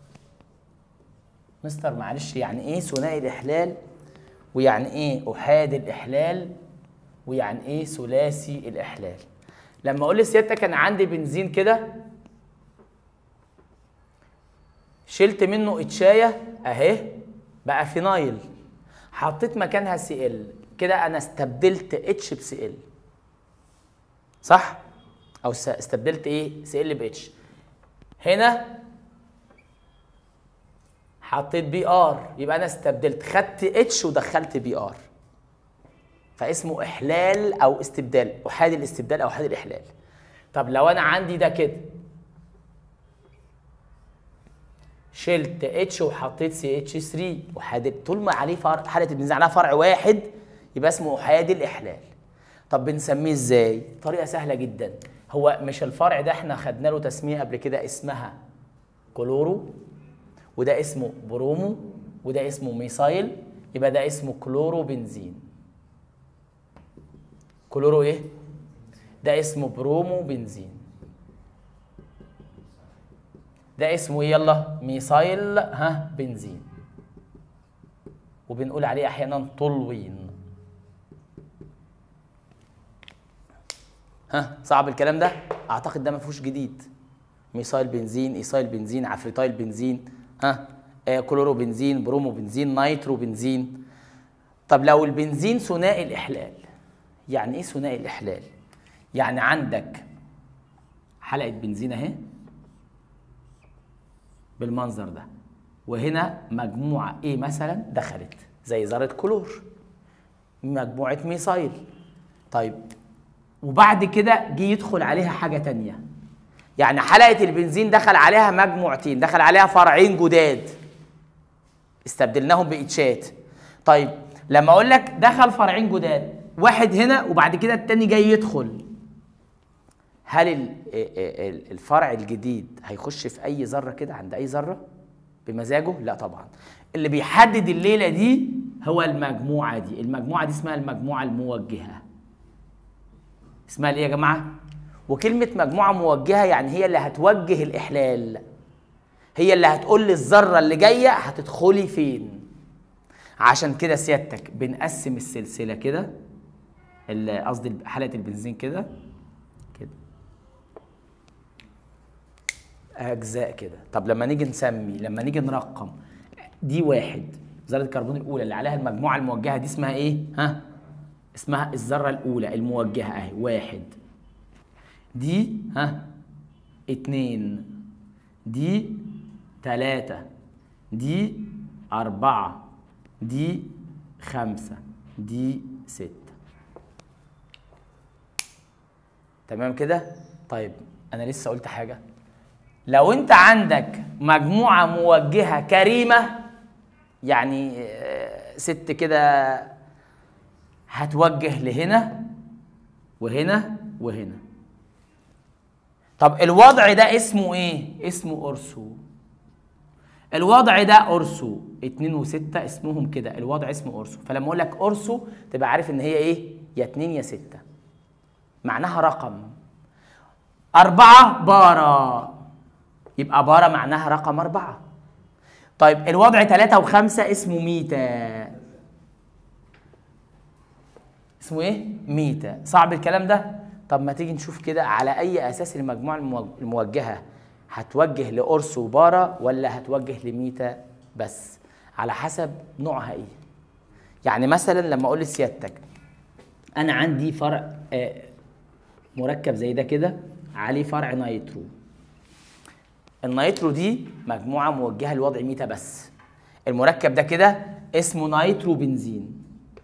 مستر معلش يعني ايه ثنائي الاحلال ويعني ايه احاد الاحلال ويعني ايه ثلاثي الاحلال لما اقول لسيادتك انا عندي بنزين كده شلت منه اتشايه اهي بقى فينايل حطيت مكانها سي ال كده انا استبدلت اتش بسي ال صح او س- استبدلت ايه سي ال باتش هنا حطيت بي ار يبقى انا استبدلت خدت اتش ودخلت بي ار فاسمه احلال او استبدال احاد الاستبدال او احاد الاحلال طب لو انا عندي ده كده شلت اتش وحطيت سي اتش 3 احاد طول ما عليه فرع حاله البنزين عليها فرع واحد يبقى اسمه احاد الاحلال طب بنسميه ازاي طريقه سهله جدا هو مش الفرع ده احنا خدنا له تسميه قبل كده اسمها كلورو وده اسمه برومو وده اسمه ميثايل يبقى ده اسمه كلورو بنزين كلورو ايه ده اسمه برومو بنزين ده اسمه ايه يلا ميثايل ها بنزين وبنقول عليه احيانا طلوين ها صعب الكلام ده اعتقد ده ما فيهوش جديد ميثايل بنزين ايثايل بنزين عفريتايل بنزين ها آه كلورو بنزين برومو بنزين نايترو بنزين طب لو البنزين ثنائي الاحلال يعني ايه ثنائي الاحلال يعني عندك حلقه بنزين اهي بالمنظر ده وهنا مجموعه ايه مثلا دخلت زي ذره كلور مجموعه ميثايل طيب وبعد كده جه يدخل عليها حاجه تانية يعني حلقه البنزين دخل عليها مجموعتين دخل عليها فرعين جداد استبدلناهم باتشات طيب لما اقول لك دخل فرعين جداد واحد هنا وبعد كده التاني جاي يدخل هل ال- ال- الفرع الجديد هيخش في اي ذره كده عند اي ذره بمزاجه لا طبعا اللي بيحدد الليله دي هو المجموعه دي المجموعه دي اسمها المجموعه الموجهه اسمها ايه يا جماعه وكلمه مجموعه موجهه يعني هي اللي هتوجه الاحلال هي اللي هتقول للذره اللي جايه هتدخلي فين عشان كده سيادتك بنقسم السلسله كده ال- قصدي حلقه البنزين كده كده اجزاء كده طب لما نيجي نسمي لما نيجي نرقم دي واحد ذره الكربون الاولى اللي عليها المجموعه الموجهه دي اسمها ايه ها اسمها الذره الاولى الموجهه اهي واحد دي ها اتنين دي تلاتة دي أربعة دي خمسة دي ستة تمام كده طيب أنا لسه قلت حاجة لو أنت عندك مجموعة موجهة كريمة يعني آه، ست كده هتوجه لهنا وهنا وهنا طب الوضع ده اسمه ايه؟ اسمه أرسو الوضع ده أرسو اتنين وستة اسمهم كده الوضع اسمه أرسو فلما أقول لك أرسو تبقى عارف إن هي ايه؟ يا اتنين يا ستة معناها رقم أربعة بارة يبقى بارة معناها رقم أربعة طيب الوضع ثلاثة وخمسة اسمه ميتا اسمه ايه؟ ميتا صعب الكلام ده؟ طب ما تيجي نشوف كده على أي أساس المجموعة المو- الموجهة هتوجه لأرس وبارة ولا هتوجه لميتا بس على حسب نوعها ايه يعني مثلا لما أقول لسيادتك أنا عندي فرع آه، مركب زي ده كده عليه فرع نايترو النايترو دي مجموعة موجهة لوضع ميتا بس المركب ده كده اسمه نايترو بنزين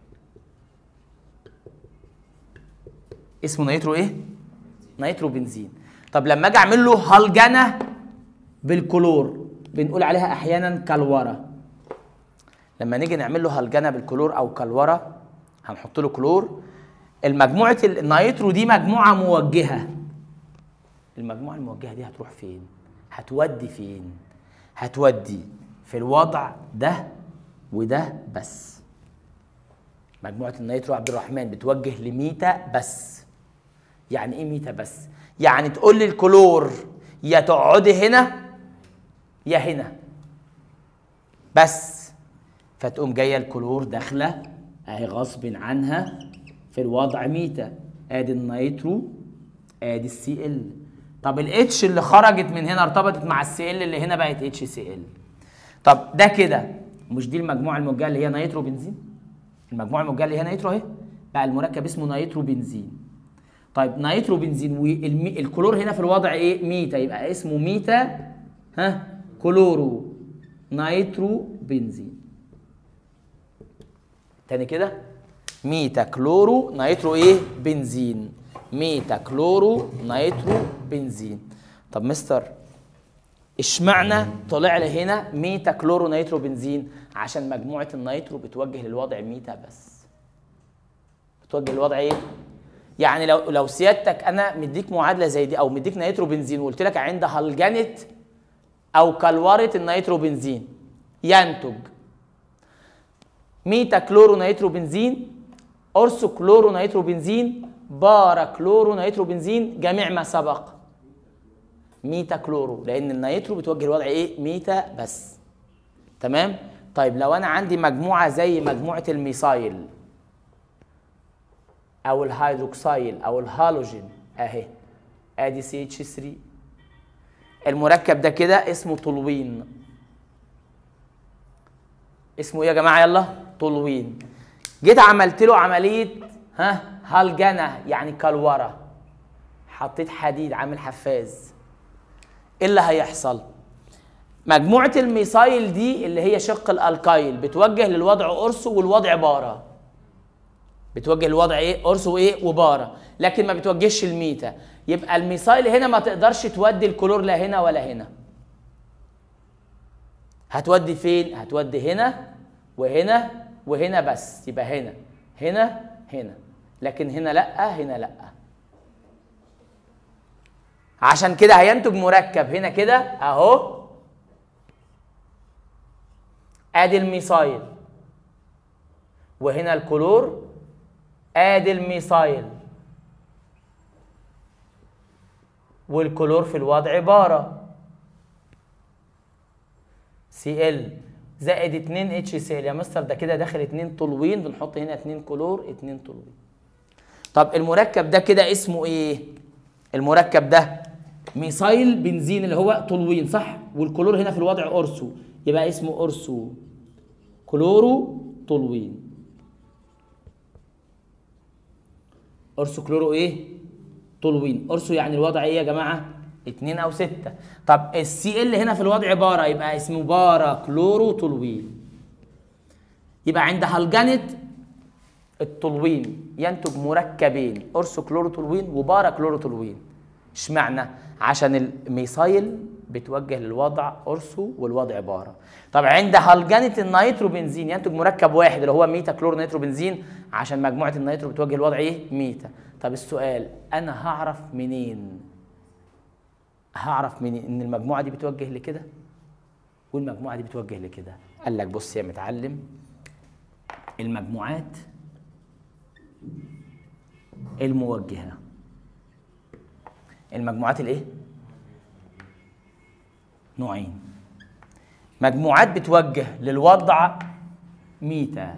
اسمه نايترو ايه؟ نايترو بنزين طب لما اجي اعمل له هلجنه بالكلور بنقول عليها احيانا كلوره لما نيجي نعمل له هلجنه بالكلور او كلوره هنحط له كلور المجموعه النايترو دي مجموعه موجهه المجموعه الموجهه دي هتروح فين هتودي فين هتودي في الوضع ده وده بس مجموعه النيترو عبد الرحمن بتوجه لميتا بس يعني ايه ميتا بس يعني تقول لي الكلور يا تقعدي هنا يا هنا بس فتقوم جايه الكلور داخله اهي غصب عنها في الوضع ميتا ادي النيترو ادي السي ال طب الاتش اللي خرجت من هنا ارتبطت مع السي ال اللي هنا بقت اتش سي ال طب ده كده مش دي المجموعه الموجهه اللي هي نيترو بنزين المجموعه الموجهه اللي هي نيترو اهي بقى المركب اسمه نيترو بنزين طيب نيترو بنزين والكلور هنا في الوضع ايه ميتا يبقى اسمه ميتا ها كلورو نيترو بنزين تاني كده ميتا كلورو نيترو ايه بنزين ميتا كلورو نيترو بنزين طب مستر اشمعنى طلع لي هنا ميتا كلورو نيترو بنزين عشان مجموعه النيترو بتوجه للوضع ميتا بس بتوجه للوضع ايه يعني لو لو سيادتك انا مديك معادله زي دي او مديك نيترو بنزين وقلت لك عند هلجنه او كلوره النيترو بنزين ينتج ميتا كلورو نيترو بنزين أرسو كلورو نيترو بنزين بارا كلورو نيترو بنزين جميع ما سبق ميتا كلورو لأن النيترو بتوجه الوضع إيه؟ ميتا بس تمام؟ طيب لو أنا عندي مجموعة زي مجموعة الميثايل أو الهيدروكسيل أو الهالوجين أهي أدي سي اتش 3 المركب ده كده اسمه طلوين اسمه ايه يا جماعه يلا طلوين جيت عملت له عمليه ها هلجنه يعني كلوره حطيت حديد عامل حفاز ايه اللي هيحصل مجموعه الميثايل دي اللي هي شق الالكايل بتوجه للوضع اورسو والوضع بارا بتوجه للوضع ايه اورسو وايه وبارا لكن ما بتوجهش الميتا يبقى الميثايل هنا ما تقدرش تودي الكلور لا هنا ولا هنا هتودي فين؟ هتودي هنا وهنا وهنا بس يبقى هنا هنا هنا لكن هنا لا هنا لا عشان كده هينتج مركب هنا كده اهو ادي الميثايل وهنا الكلور ادي الميثايل والكلور في الوضع بارا سي ال زائد 2 اتش سي ال يا مستر ده كده داخل 2 طلوين بنحط هنا 2 كلور 2 طلوين طب المركب ده كده اسمه ايه المركب ده ميثايل بنزين اللي هو طلوين صح والكلور هنا في الوضع اورسو يبقى اسمه اورسو كلورو طلوين اورسو كلورو ايه طولوين أرسو يعني الوضع إيه يا جماعة؟ اتنين أو ستة طب السي ال هنا في الوضع بارا يبقى اسمه بارا كلورو طولوين يبقى عند هلجنة التولوين ينتج مركبين أرسو كلوروتولوين وبارا كلوروتولوين اشمعنى؟ عشان الميثايل بتوجه للوضع أرسو والوضع بارا طب عند هلجنة النيتروبنزين ينتج مركب واحد اللي هو ميتا كلور نيتروبنزين عشان مجموعة النيترو بتوجه للوضع ايه؟ ميتا طب السؤال أنا هعرف منين؟ هعرف منين إن المجموعة دي بتوجه لكده والمجموعة دي بتوجه لكده قال لك بص يا متعلم المجموعات الموجهة المجموعات الايه؟ نوعين مجموعات بتوجه للوضع ميتا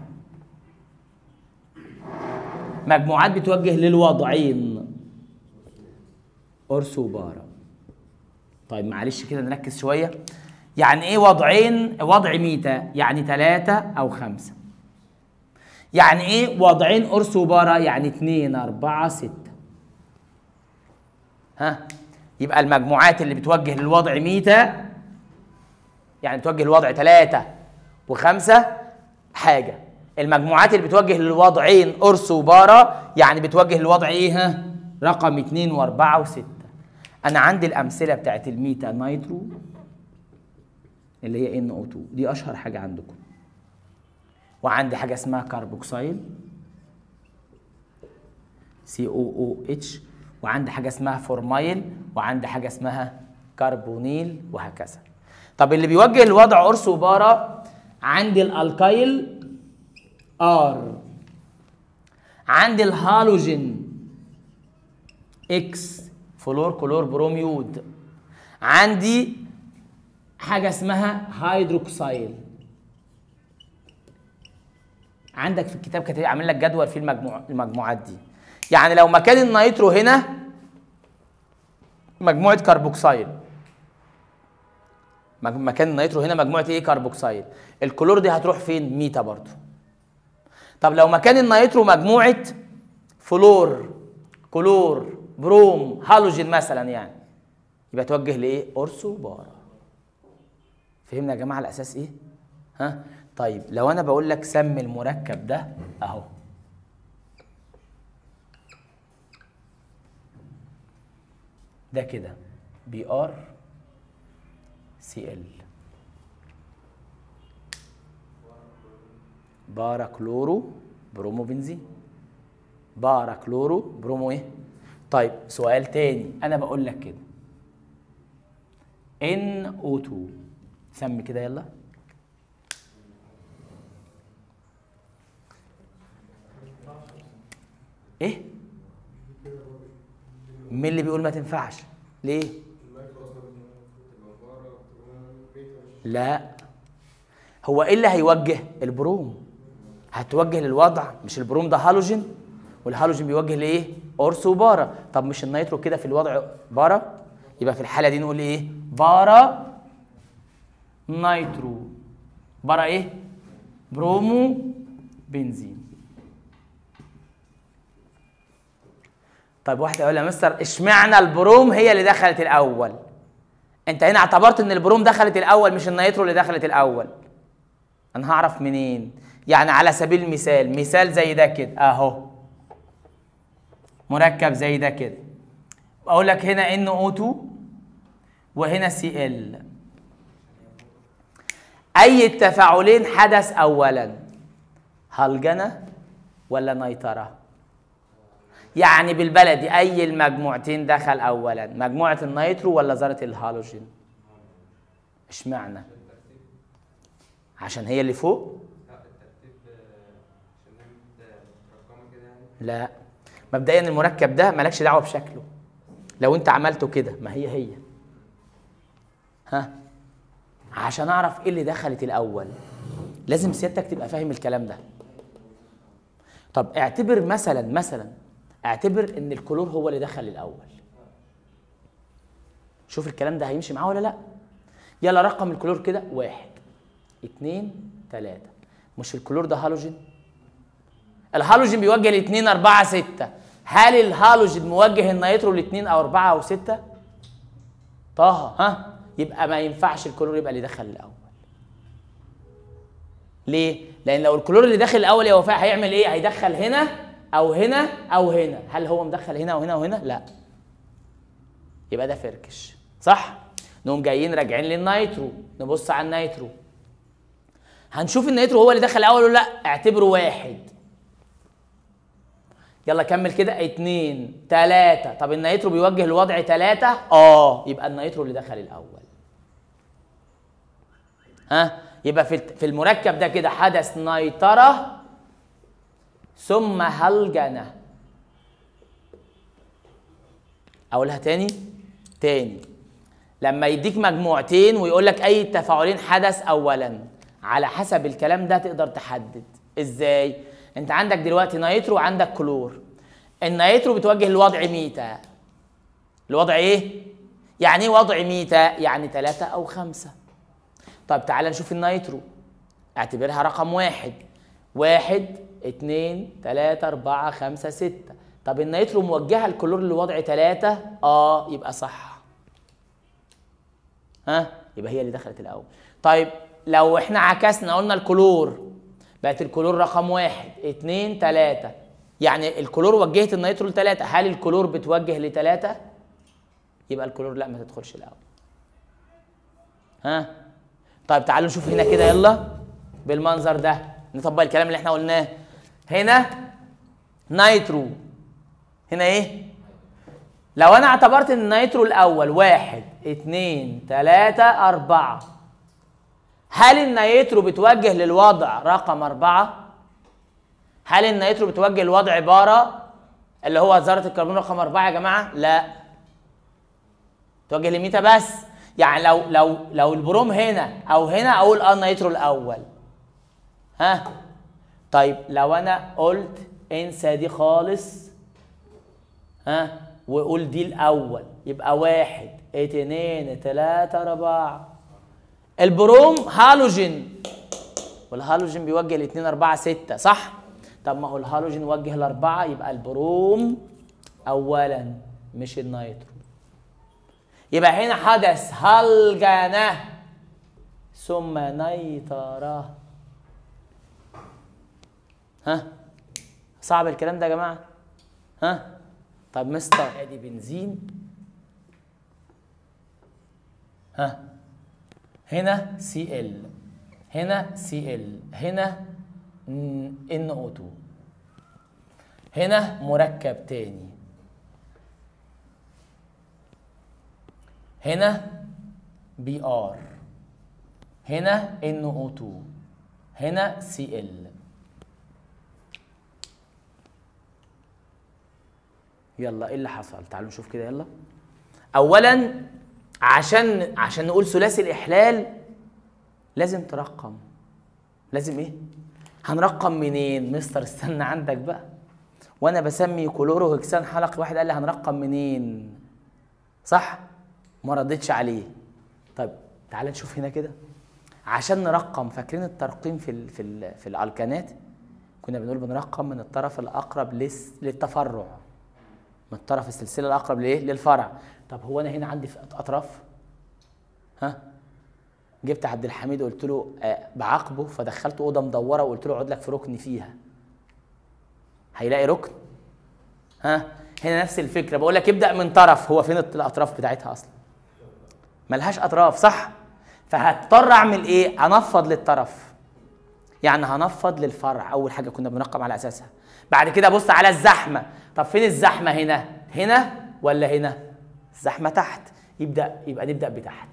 مجموعات بتوجه للوضعين أرسو وبارا طيب معلش كده نركز شوية يعني ايه وضعين وضع ميتا يعني ثلاثة أو خمسة يعني ايه وضعين أرسو وبارا يعني اتنين أربعة ستة ها يبقى المجموعات اللي بتوجه للوضع ميتا يعني بتوجه للوضع ثلاثة وخمسة حاجة المجموعات اللي بتوجه للوضعين أرس وبارا يعني بتوجه للوضع إيه ها؟ رقم اتنين وأربعة وستة أنا عندي الأمثلة بتاعت الميتا نايترو اللي هي ان او 2 دي أشهر حاجة عندكم وعندي حاجة اسمها كاربوكسيل سي او او اتش وعندي حاجة اسمها فورمايل وعندي حاجة اسمها كربونيل وهكذا طب اللي بيوجه الوضع أرس وبارا عندي الالكايل ار عندي الهالوجين اكس فلور كلور بروميود عندي حاجه اسمها هيدروكسيل عندك في الكتاب كاتب عامل لك جدول فيه المجموع المجموعات دي يعني لو مكان النيترو هنا مجموعه كربوكسيل مج- مكان النيترو هنا مجموعه ايه كربوكسيل الكلور دي هتروح فين ميتا برضو طب لو مكان النيترو مجموعه فلور كلور بروم هالوجين مثلا يعني يبقى توجه لايه اورسو بارا فهمنا يا جماعه الاساس ايه ها طيب لو انا بقول لك سمي المركب ده اهو ده كده بي ار سي ال بارا كلورو برومو بنزين بارا كلورو برومو ايه طيب سؤال تاني انا بقول لك كده ان او 2 سمي كده يلا ايه مين اللي بيقول ما تنفعش ليه لا هو ايه اللي هيوجه البروم هتوجه للوضع مش البروم ده هالوجين والهالوجين بيوجه لايه اورس وبارا طب مش النيترو كده في الوضع بارا يبقى في الحاله دي نقول ايه بارا نيترو بارا ايه برومو بنزين طيب واحد يقول يا مستر اشمعنى البروم هي اللي دخلت الاول انت هنا اعتبرت ان البروم دخلت الاول مش النيترو اللي دخلت الاول انا هعرف منين يعني على سبيل المثال مثال زي ده كده اهو مركب زي ده كده اقول لك هنا ان او 2 وهنا سي ال اي التفاعلين حدث اولا هلجنه ولا نيتره يعني بالبلدي اي المجموعتين دخل اولا مجموعه النيترو ولا ذره الهالوجين اشمعنى عشان هي اللي فوق لا مبدئيا المركب ده مالكش دعوه بشكله لو انت عملته كده ما هي هي ها عشان اعرف ايه اللي دخلت الاول لازم سيادتك تبقى فاهم الكلام ده طب اعتبر مثلا مثلا اعتبر ان الكلور هو اللي دخل الاول شوف الكلام ده هيمشي معاه ولا لا يلا رقم الكلور كده واحد اتنين تلاتة مش الكلور ده هالوجين الهالوجين بيوجه لاتنين أربعة ستة هل الهالوجين موجه النيترو لاثنين او اربعه او سته؟ طه ها يبقى ما ينفعش الكلور يبقى اللي دخل الاول ليه؟ لان لو الكلور اللي داخل الاول يا وفاء هيعمل ايه؟ هيدخل هنا او هنا او هنا هل هو مدخل هنا وهنا وهنا؟ لا يبقى ده فركش صح؟ نقوم جايين راجعين للنيترو نبص على النيترو هنشوف النيترو هو اللي دخل الاول ولا لا اعتبره واحد يلا كمل كده اتنين تلاتة طب النيترو بيوجه لوضع تلاتة اه يبقى النيترو اللي دخل الاول ها يبقى في في المركب ده كده حدث نيترة ثم هلجنة اقولها تاني تاني لما يديك مجموعتين ويقول لك اي تفاعلين حدث اولا على حسب الكلام ده تقدر تحدد ازاي انت عندك دلوقتي نيترو وعندك كلور النيترو بتوجه لوضع ميتا الوضع ايه يعني ايه وضع ميتا يعني ثلاثة او خمسة طب تعال نشوف النيترو اعتبرها رقم واحد واحد اتنين تلاتة اربعة خمسة ستة طب النيترو موجهة الكلور لوضع ثلاثة اه يبقى صح ها يبقى هي اللي دخلت الاول طيب لو احنا عكسنا قلنا الكلور بقت الكلور رقم واحد اتنين تلاتة يعني الكلور وجهت النيترو لتلاتة هل الكلور بتوجه لتلاتة؟ يبقى الكلور لا ما تدخلش الأول ها طيب تعالوا نشوف هنا كده يلا بالمنظر ده نطبق الكلام اللي احنا قلناه هنا نيترو هنا ايه؟ لو انا اعتبرت ان النيترو الاول واحد اتنين تلاتة اربعة هل النيترو بتوجه للوضع رقم أربعة؟ هل النيترو بتوجه لوضع عبارة اللي هو ذرة الكربون رقم أربعة يا جماعة؟ لا توجه لميتا بس يعني لو لو لو البروم هنا أو هنا أقول اه النيترو الأول ها طيب لو أنا قلت انسى دي خالص ها وقول دي الأول يبقى واحد اتنين تلاتة أربعة البروم هالوجين والهالوجين بيوجه لاتنين أربعة ستة صح؟ طب ما هو الهالوجين وجه لأربعة يبقى البروم أولا مش النيترو يبقى هنا حدث هلجنة ثم نيترة ها صعب الكلام ده يا جماعة ها طب مستر ادي بنزين ها هنا سي ال هنا سي ال هنا ان او 2 هنا مركب تاني هنا بي ار هنا ان او 2 هنا سي ال يلا ايه اللي حصل تعالوا نشوف كده يلا اولا عشان عشان نقول ثلاثي الاحلال لازم ترقم لازم ايه هنرقم منين مستر استنى عندك بقى وانا بسمي كلورو هكسان حلقي واحد قال لي هنرقم منين صح ما ردتش عليه طيب تعال نشوف هنا كده عشان نرقم فاكرين الترقيم في ال في ال في الالكانات كنا بنقول بنرقم من الطرف الاقرب لس للتفرع من طرف السلسله الاقرب لايه للفرع طب هو انا هنا عندي في اطراف ها جبت عبد الحميد قلت له آه بعاقبه فدخلته اوضه مدوره وقلت له اقعد لك في ركن فيها هيلاقي ركن ها هنا نفس الفكره بقول لك ابدا من طرف هو فين الاطراف بتاعتها اصلا ملهاش اطراف صح فهضطر اعمل ايه انفض للطرف يعني هنفض للفرع اول حاجه كنا بنرقم على اساسها بعد كده ابص على الزحمه طب فين الزحمه هنا هنا ولا هنا الزحمه تحت يبدا يبقى نبدا بتحت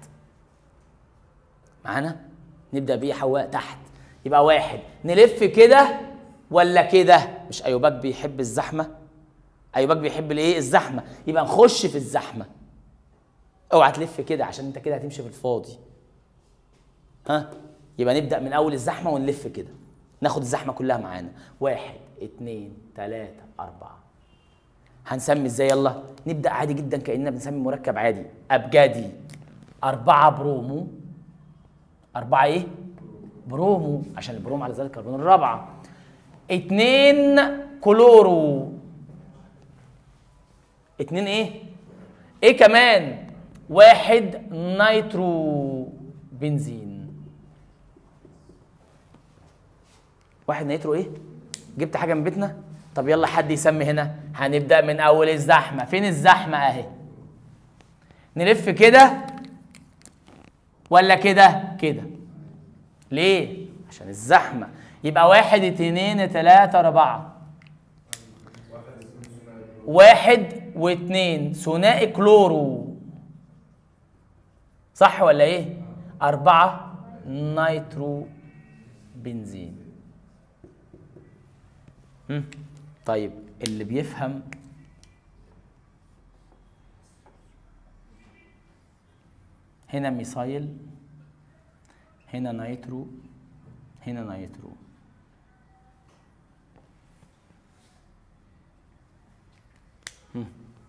معانا نبدا بايه حواء تحت يبقى واحد نلف كده ولا كده مش ايوباك بيحب الزحمه ايوباك بيحب الايه الزحمه يبقى نخش في الزحمه اوعى تلف كده عشان انت كده هتمشي في الفاضي ها يبقى نبدا من اول الزحمه ونلف كده ناخد الزحمه كلها معانا واحد اتنين تلاته اربعه هنسمي ازاي يلا نبدا عادي جدا كاننا بنسمي مركب عادي ابجدي أربعة برومو أربعة إيه؟ برومو عشان البروم على ذلك الكربون الرابعة اتنين كلورو اتنين ايه ايه كمان واحد نيترو بنزين واحد نيترو ايه جبت حاجه من بيتنا طب يلا حد يسمي هنا هنبدا من اول الزحمه فين الزحمه اهي نلف كده ولا كده كده ليه عشان الزحمه يبقى واحد اتنين تلاته اربعه واحد واثنين ثنائي كلورو صح ولا ايه أربعة نيترو بنزين مم. طيب اللي بيفهم هنا ميثايل هنا نيترو هنا نيترو مم.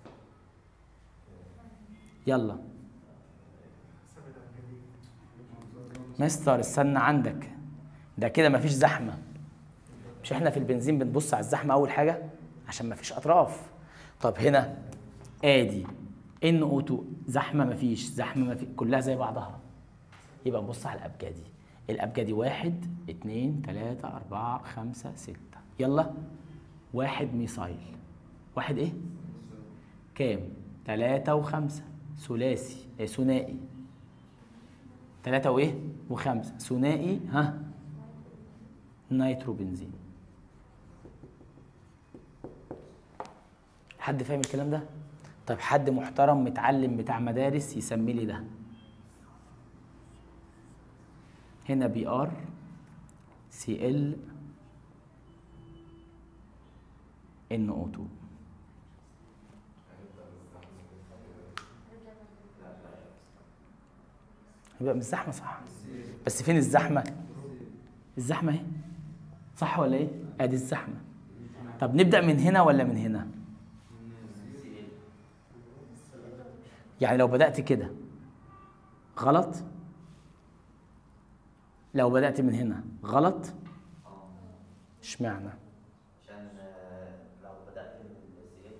يلا مستر استنى عندك ده كده مفيش زحمه مش احنا في البنزين بنبص على الزحمه اول حاجه عشان مفيش اطراف طب هنا ادي ان او 2 زحمه مفيش زحمه مفيش كلها زي بعضها يبقى نبص على الابجدي الابجدي واحد اتنين تلاته اربعه خمسه سته يلا واحد ميثايل واحد ايه كام تلاته وخمسه ثلاثي إيه ثنائي تلاته وايه وخمسه ثنائي ها نيترو بنزين حد فاهم الكلام ده طيب حد محترم متعلم بتاع مدارس يسمي لي ده هنا بي ار سي ال ان او 2 يبقى مش زحمه صح بس فين الزحمه الزحمه اهي صح ولا ايه ادي الزحمه طب نبدا من هنا ولا من هنا يعني لو بدات كده غلط لو بدات من هنا غلط اشمعنى عشان آه، لو بدأت بالسيل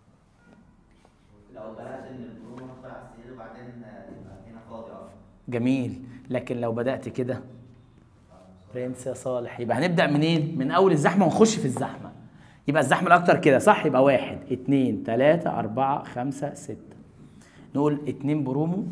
لو بدأت ان البرومو هتدخل على السيل وبعدين آه، يبقى هنا فاضي اصلا جميل لكن لو بدات كده برنس يا صالح يبقى هنبدا منين من اول الزحمه ونخش في الزحمه يبقى الزحمه الاكتر كده صح يبقى واحد اتنين تلاته اربعه خمسه سته نقول اتنين برومو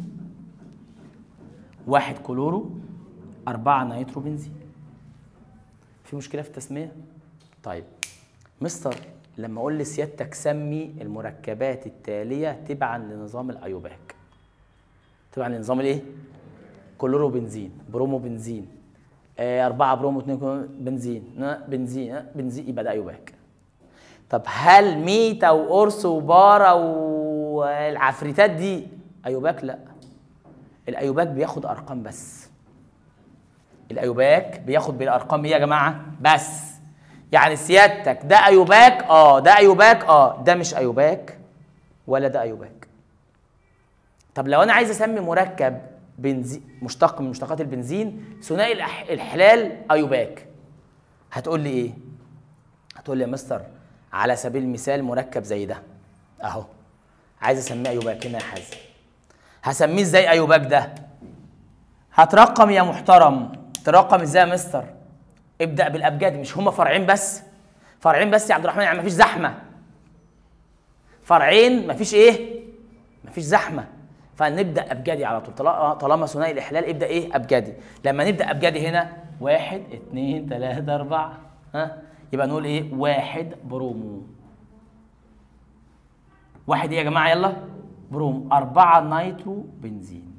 واحد كلورو أربعة نيترو بنزين في مشكلة في التسمية؟ طيب مستر لما أقول لسيادتك سمي المركبات التالية تبعا لنظام الأيوباك تبعا لنظام الإيه؟ كلورو بنزين برومو بنزين آه أربعة برومو اتنين كلورو بنزين نا، بنزين نا، بنزين يبقى ده أيوباك طب هل ميتا وقرص وبارا والعفريتات دي أيوباك؟ لأ الأيوباك بياخد أرقام بس الايوباك بياخد بالارقام ايه يا جماعه بس يعني سيادتك ده ايوباك اه ده ايوباك اه ده مش ايوباك ولا ده ايوباك طب لو انا عايز اسمي مركب بنزين مشتق من مشتقات البنزين ثنائي الأح- الحلال ايوباك هتقول لي ايه هتقول لي يا مستر على سبيل المثال مركب زي ده اهو عايز اسميه ايوباك هنا يا حازم هسميه ازاي ايوباك ده هترقم يا محترم ترقم ازاي يا مستر ابدا بالابجدي مش هما فرعين بس فرعين بس يا عبد الرحمن يعني مفيش زحمه فرعين مفيش ايه مفيش زحمه فنبدا ابجدي على طول طالما طالما ثنائي الاحلال ابدا ايه ابجدي لما نبدا ابجدي هنا واحد اتنين تلاته اربعه ها يبقى نقول ايه واحد برومو واحد ايه يا جماعه يلا بروم أربعة نيترو بنزين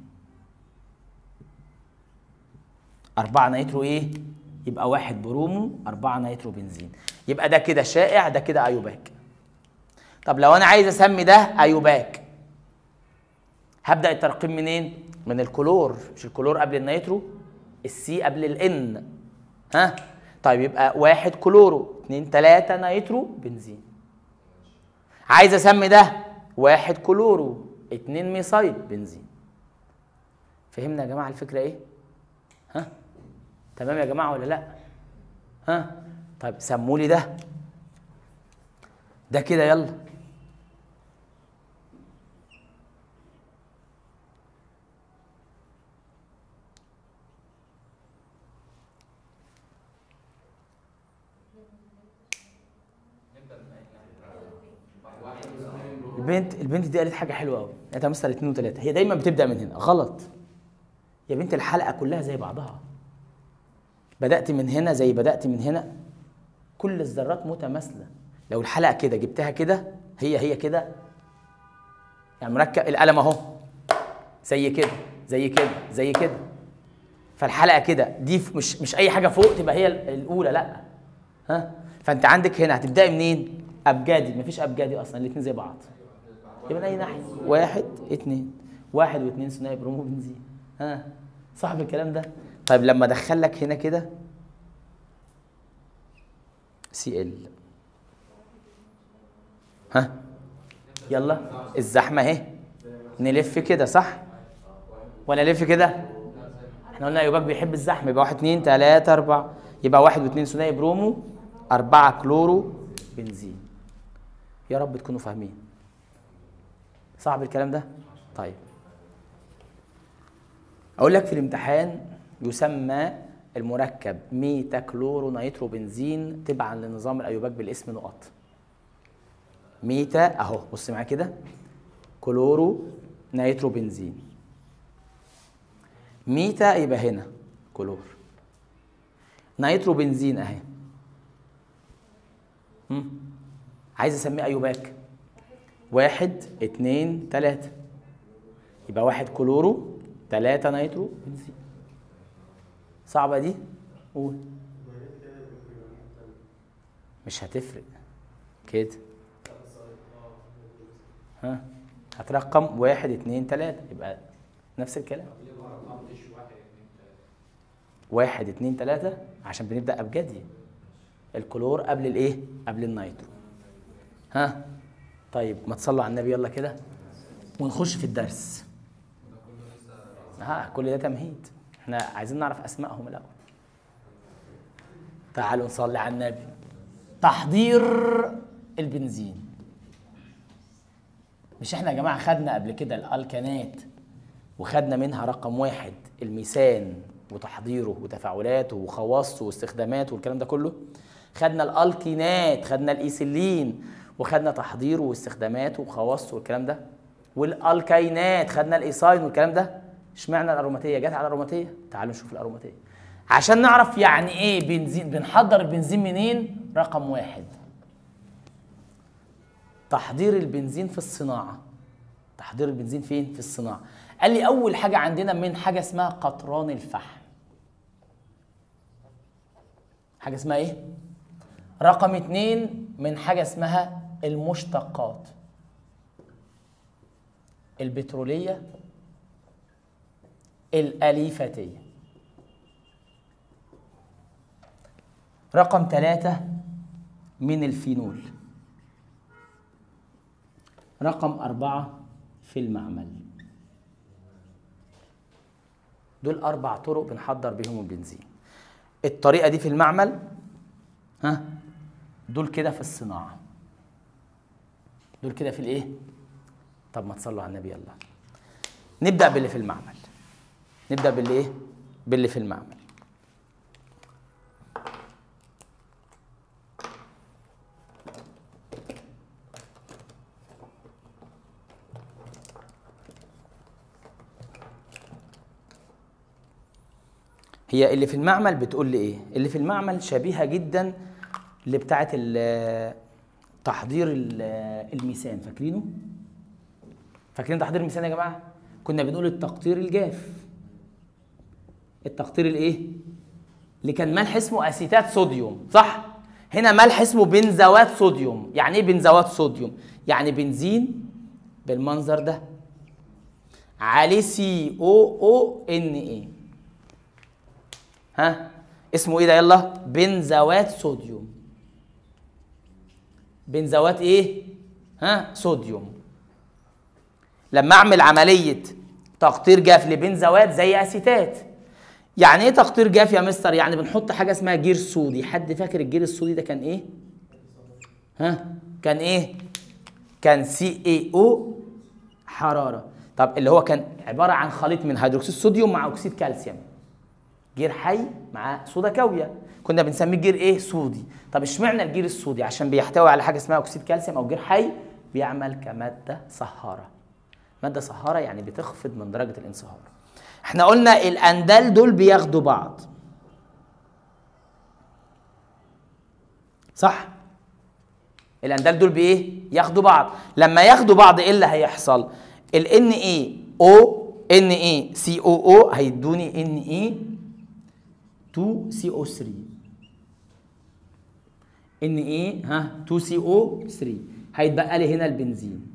أربعة نيترو إيه؟ يبقى واحد برومو أربعة نيترو بنزين يبقى ده كده شائع ده كده أيوباك طب لو أنا عايز أسمي ده أيوباك هبدأ الترقيم منين؟ من الكلور مش الكلور قبل النيترو السي قبل الإن ها؟ طيب يبقى واحد كلورو اتنين تلاتة نيترو بنزين عايز أسمي ده واحد كلورو اتنين ميثايل بنزين فهمنا يا جماعة الفكرة إيه؟ ها تمام يا جماعه ولا لا ها طيب سموا لي ده ده كده يلا البنت البنت دي قالت حاجه حلوه قوي انت مستر اتنين وتلاته هي دايما بتبدا من هنا غلط يا بنت الحلقه كلها زي بعضها بدات من هنا زي بدات من هنا كل الذرات متماثله لو الحلقه كده جبتها كده هي هي كده يعني مركب القلم اهو زي كده زي كده زي كده فالحلقه كده دي ف- مش مش اي حاجه فوق تبقى هي ال- الاولى لا ها فانت عندك هنا هتبداي منين ابجدي مفيش ابجدي اصلا الاثنين زي بعض يبقى من اي ناحيه واحد اتنين واحد واثنين ثنائي برومو بنزين ها صاحب الكلام ده طيب لما ادخل لك هنا كده سي ال ها يلا الزحمه اهي نلف كده صح ولا نلف كده احنا قلنا ايوباك بيحب الزحمه يبقى واحد اتنين تلاته اربعه يبقى واحد واثنين ثنائي برومو اربعه كلورو بنزين يا رب تكونوا فاهمين صعب الكلام ده طيب اقول لك في الامتحان يسمى المركب ميتا كلورو نيترو بنزين تبعا لنظام الايوباك بالاسم نقط ميتا اهو بص معايا كده كلورو نيترو بنزين ميتا يبقى هنا كلور نيترو بنزين اهي هم؟ عايز اسميه ايوباك واحد اتنين تلاتة يبقى واحد كلورو تلاتة نيترو بنزين صعبة دي؟ قول مش هتفرق كده ها هترقم واحد اتنين تلاتة يبقى نفس الكلام واحد اتنين تلاتة عشان بنبدأ أبجدي الكلور قبل الإيه؟ قبل النيترو ها طيب ما تصلوا على النبي يلا كده ونخش في الدرس ها كل ده تمهيد احنا عايزين نعرف اسمائهم الاول تعالوا نصلي على النبي تحضير البنزين مش احنا يا جماعه خدنا قبل كده الالكانات وخدنا منها رقم واحد الميثان وتحضيره وتفاعلاته وخواصه واستخداماته والكلام ده كله خدنا الالكينات خدنا الايثيلين وخدنا تحضيره واستخداماته وخواصه والكلام ده والالكينات خدنا الايثاين والكلام ده اشمعنى الاروماتيه جت على الاروماتيه تعالوا نشوف الاروماتيه عشان نعرف يعني ايه بنزين بنحضر البنزين منين رقم واحد تحضير البنزين في الصناعه تحضير البنزين فين في الصناعه قال لي اول حاجه عندنا من حاجه اسمها قطران الفحم حاجه اسمها ايه رقم اتنين من حاجه اسمها المشتقات البتروليه الأليفتية رقم ثلاثة من الفينول رقم أربعة في المعمل دول أربع طرق بنحضر بيهم البنزين الطريقة دي في المعمل ها دول كده في الصناعة دول كده في الإيه؟ طب ما تصلوا على النبي يلا نبدأ باللي في المعمل نبدأ باللي إيه؟ باللي في المعمل هي اللي في المعمل بتقول لي ايه اللي في المعمل شبيهه جدا لبتاعه ال- تحضير ال- الميثان فاكرينه فاكرين تحضير الميثان يا جماعه كنا بنقول التقطير الجاف التقطير الايه اللي كان ملح اسمه اسيتات صوديوم صح هنا ملح اسمه بنزوات صوديوم يعني ايه بنزوات صوديوم يعني بنزين بالمنظر ده عليه سي او او ان ايه ها اسمه ايه ده يلا بنزوات صوديوم بنزوات ايه ها صوديوم لما اعمل عمليه تقطير جاف لبنزوات زي اسيتات يعني ايه تقطير جاف يا مستر يعني بنحط حاجه اسمها جير صودي حد فاكر الجير الصودي ده كان ايه ها كان ايه كان سي اي او حراره طب اللي هو كان عباره عن خليط من هيدروكسيد صوديوم مع اكسيد كالسيوم جير حي مع صودا كاويه كنا بنسميه جير ايه صودي طب اشمعنى الجير الصودي عشان بيحتوي على حاجه اسمها اكسيد كالسيوم او جير حي بيعمل كماده صهاره ماده صهاره يعني بتخفض من درجه الانصهار احنا قلنا الاندال دول بياخدوا بعض صح الاندال دول بايه ياخدوا بعض لما ياخدوا بعض ايه اللي هيحصل ال ان اي او ان اي سي او او هيدوني ان اي 2 سي او 3 ان اي ها 2 سي او 3 هيتبقى لي هنا البنزين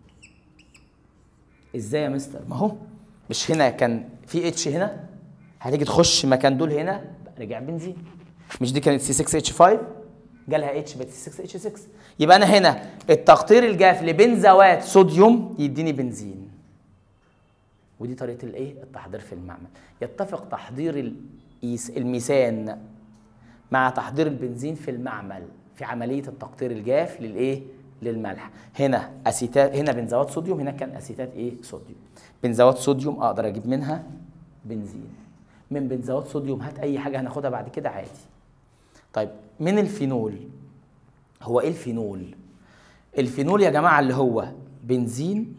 ازاي يا مستر ما هو مش هنا كان في اتش هنا هتيجي تخش مكان دول هنا بقى رجع بنزين مش دي كانت سي 6 اتش 5 جالها اتش بقت سي 6 اتش 6 يبقى انا هنا التقطير الجاف لبنزوات صوديوم يديني بنزين ودي طريقه الايه التحضير في المعمل يتفق تحضير الإيس الميثان مع تحضير البنزين في المعمل في عمليه التقطير الجاف للايه للملح هنا اسيتات هنا بنزوات صوديوم هنا كان اسيتات ايه صوديوم بنزوات صوديوم اقدر اجيب منها بنزين من بنزوات صوديوم هات اي حاجه هناخدها بعد كده عادي طيب من الفينول هو ايه الفينول الفينول يا جماعه اللي هو بنزين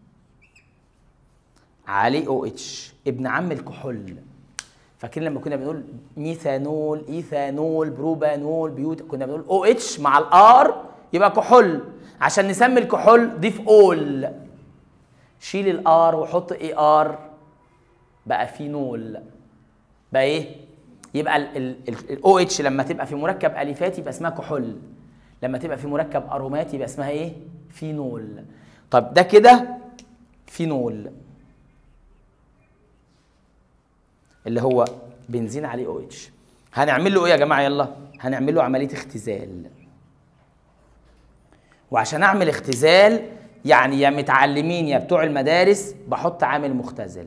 عليه او اتش ابن عم الكحول فاكرين لما كنا بنقول ميثانول ايثانول بروبانول بيوت كنا بنقول او اتش مع الار يبقى كحول عشان نسمي الكحول ضيف اول شيل الار وحط اي ار بقى فينول بقى ايه يبقى الاو اتش لما تبقى في مركب اليفات يبقى اسمها كحول لما تبقى في مركب ارومات يبقى اسمها ايه فينول طب ده كده فينول اللي هو بنزين عليه او اتش هنعمل له ايه يا جماعه يلا هنعمل له عمليه اختزال وعشان اعمل اختزال يعني يا متعلمين يا بتوع المدارس بحط عامل مختزل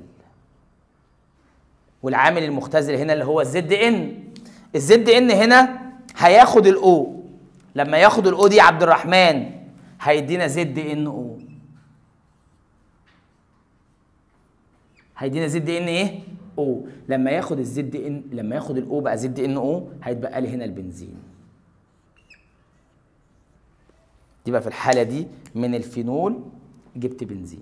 والعامل المختزل هنا اللي هو الزد ان الزد ان هنا هياخد الاو لما ياخد الاو دي يا عبد الرحمن هيدينا زد ان او هيدينا زد ان ايه او لما ياخد الزد ان لما ياخد الاو بقى زد ان او هيتبقى لي هنا البنزين يبقى في الحاله دي من الفينول جبت بنزين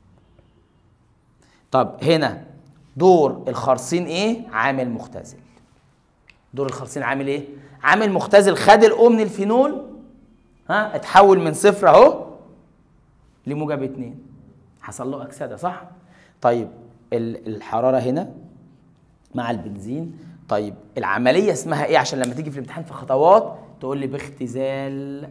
طب هنا دور الخرسين ايه عامل مختزل دور الخرسين عامل ايه عامل مختزل خد الاو من الفينول ها اتحول من صفر اهو لموجب اتنين حصل له اكسده صح طيب الحراره هنا مع البنزين طيب العمليه اسمها ايه عشان لما تيجي في الامتحان في خطوات تقول لي باختزال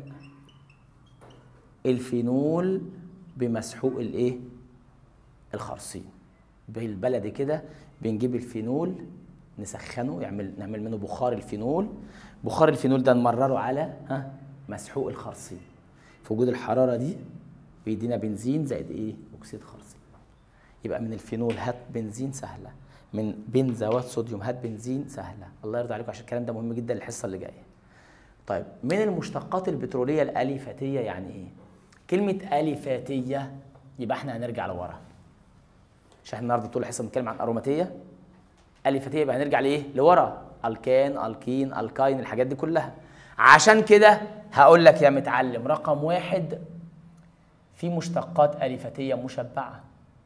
الفينول بمسحوق الايه الخرسين بالبلدي كده بنجيب الفينول نسخنه يعمل نعمل منه بخار الفينول بخار الفينول ده نمرره على ها مسحوق الخرسين في وجود الحراره دي بيدينا بنزين زائد ايه اكسيد خرسين يبقى من الفينول هات بنزين سهله من بنزوات صوديوم هات بنزين سهله الله يرضى عليكم عشان الكلام ده مهم جدا للحصه اللي جايه طيب من المشتقات البتروليه الاليفاتيه يعني ايه كلمه اليفاتيه يبقى احنا هنرجع لورا عشان احنا النهارده طول الحصه بنتكلم عن اروماتيه اليفاتيه يبقى هنرجع لايه لورا الكان الكين الكاين الحاجات دي كلها عشان كده هقول لك يا متعلم رقم واحد في مشتقات اليفاتيه مشبعه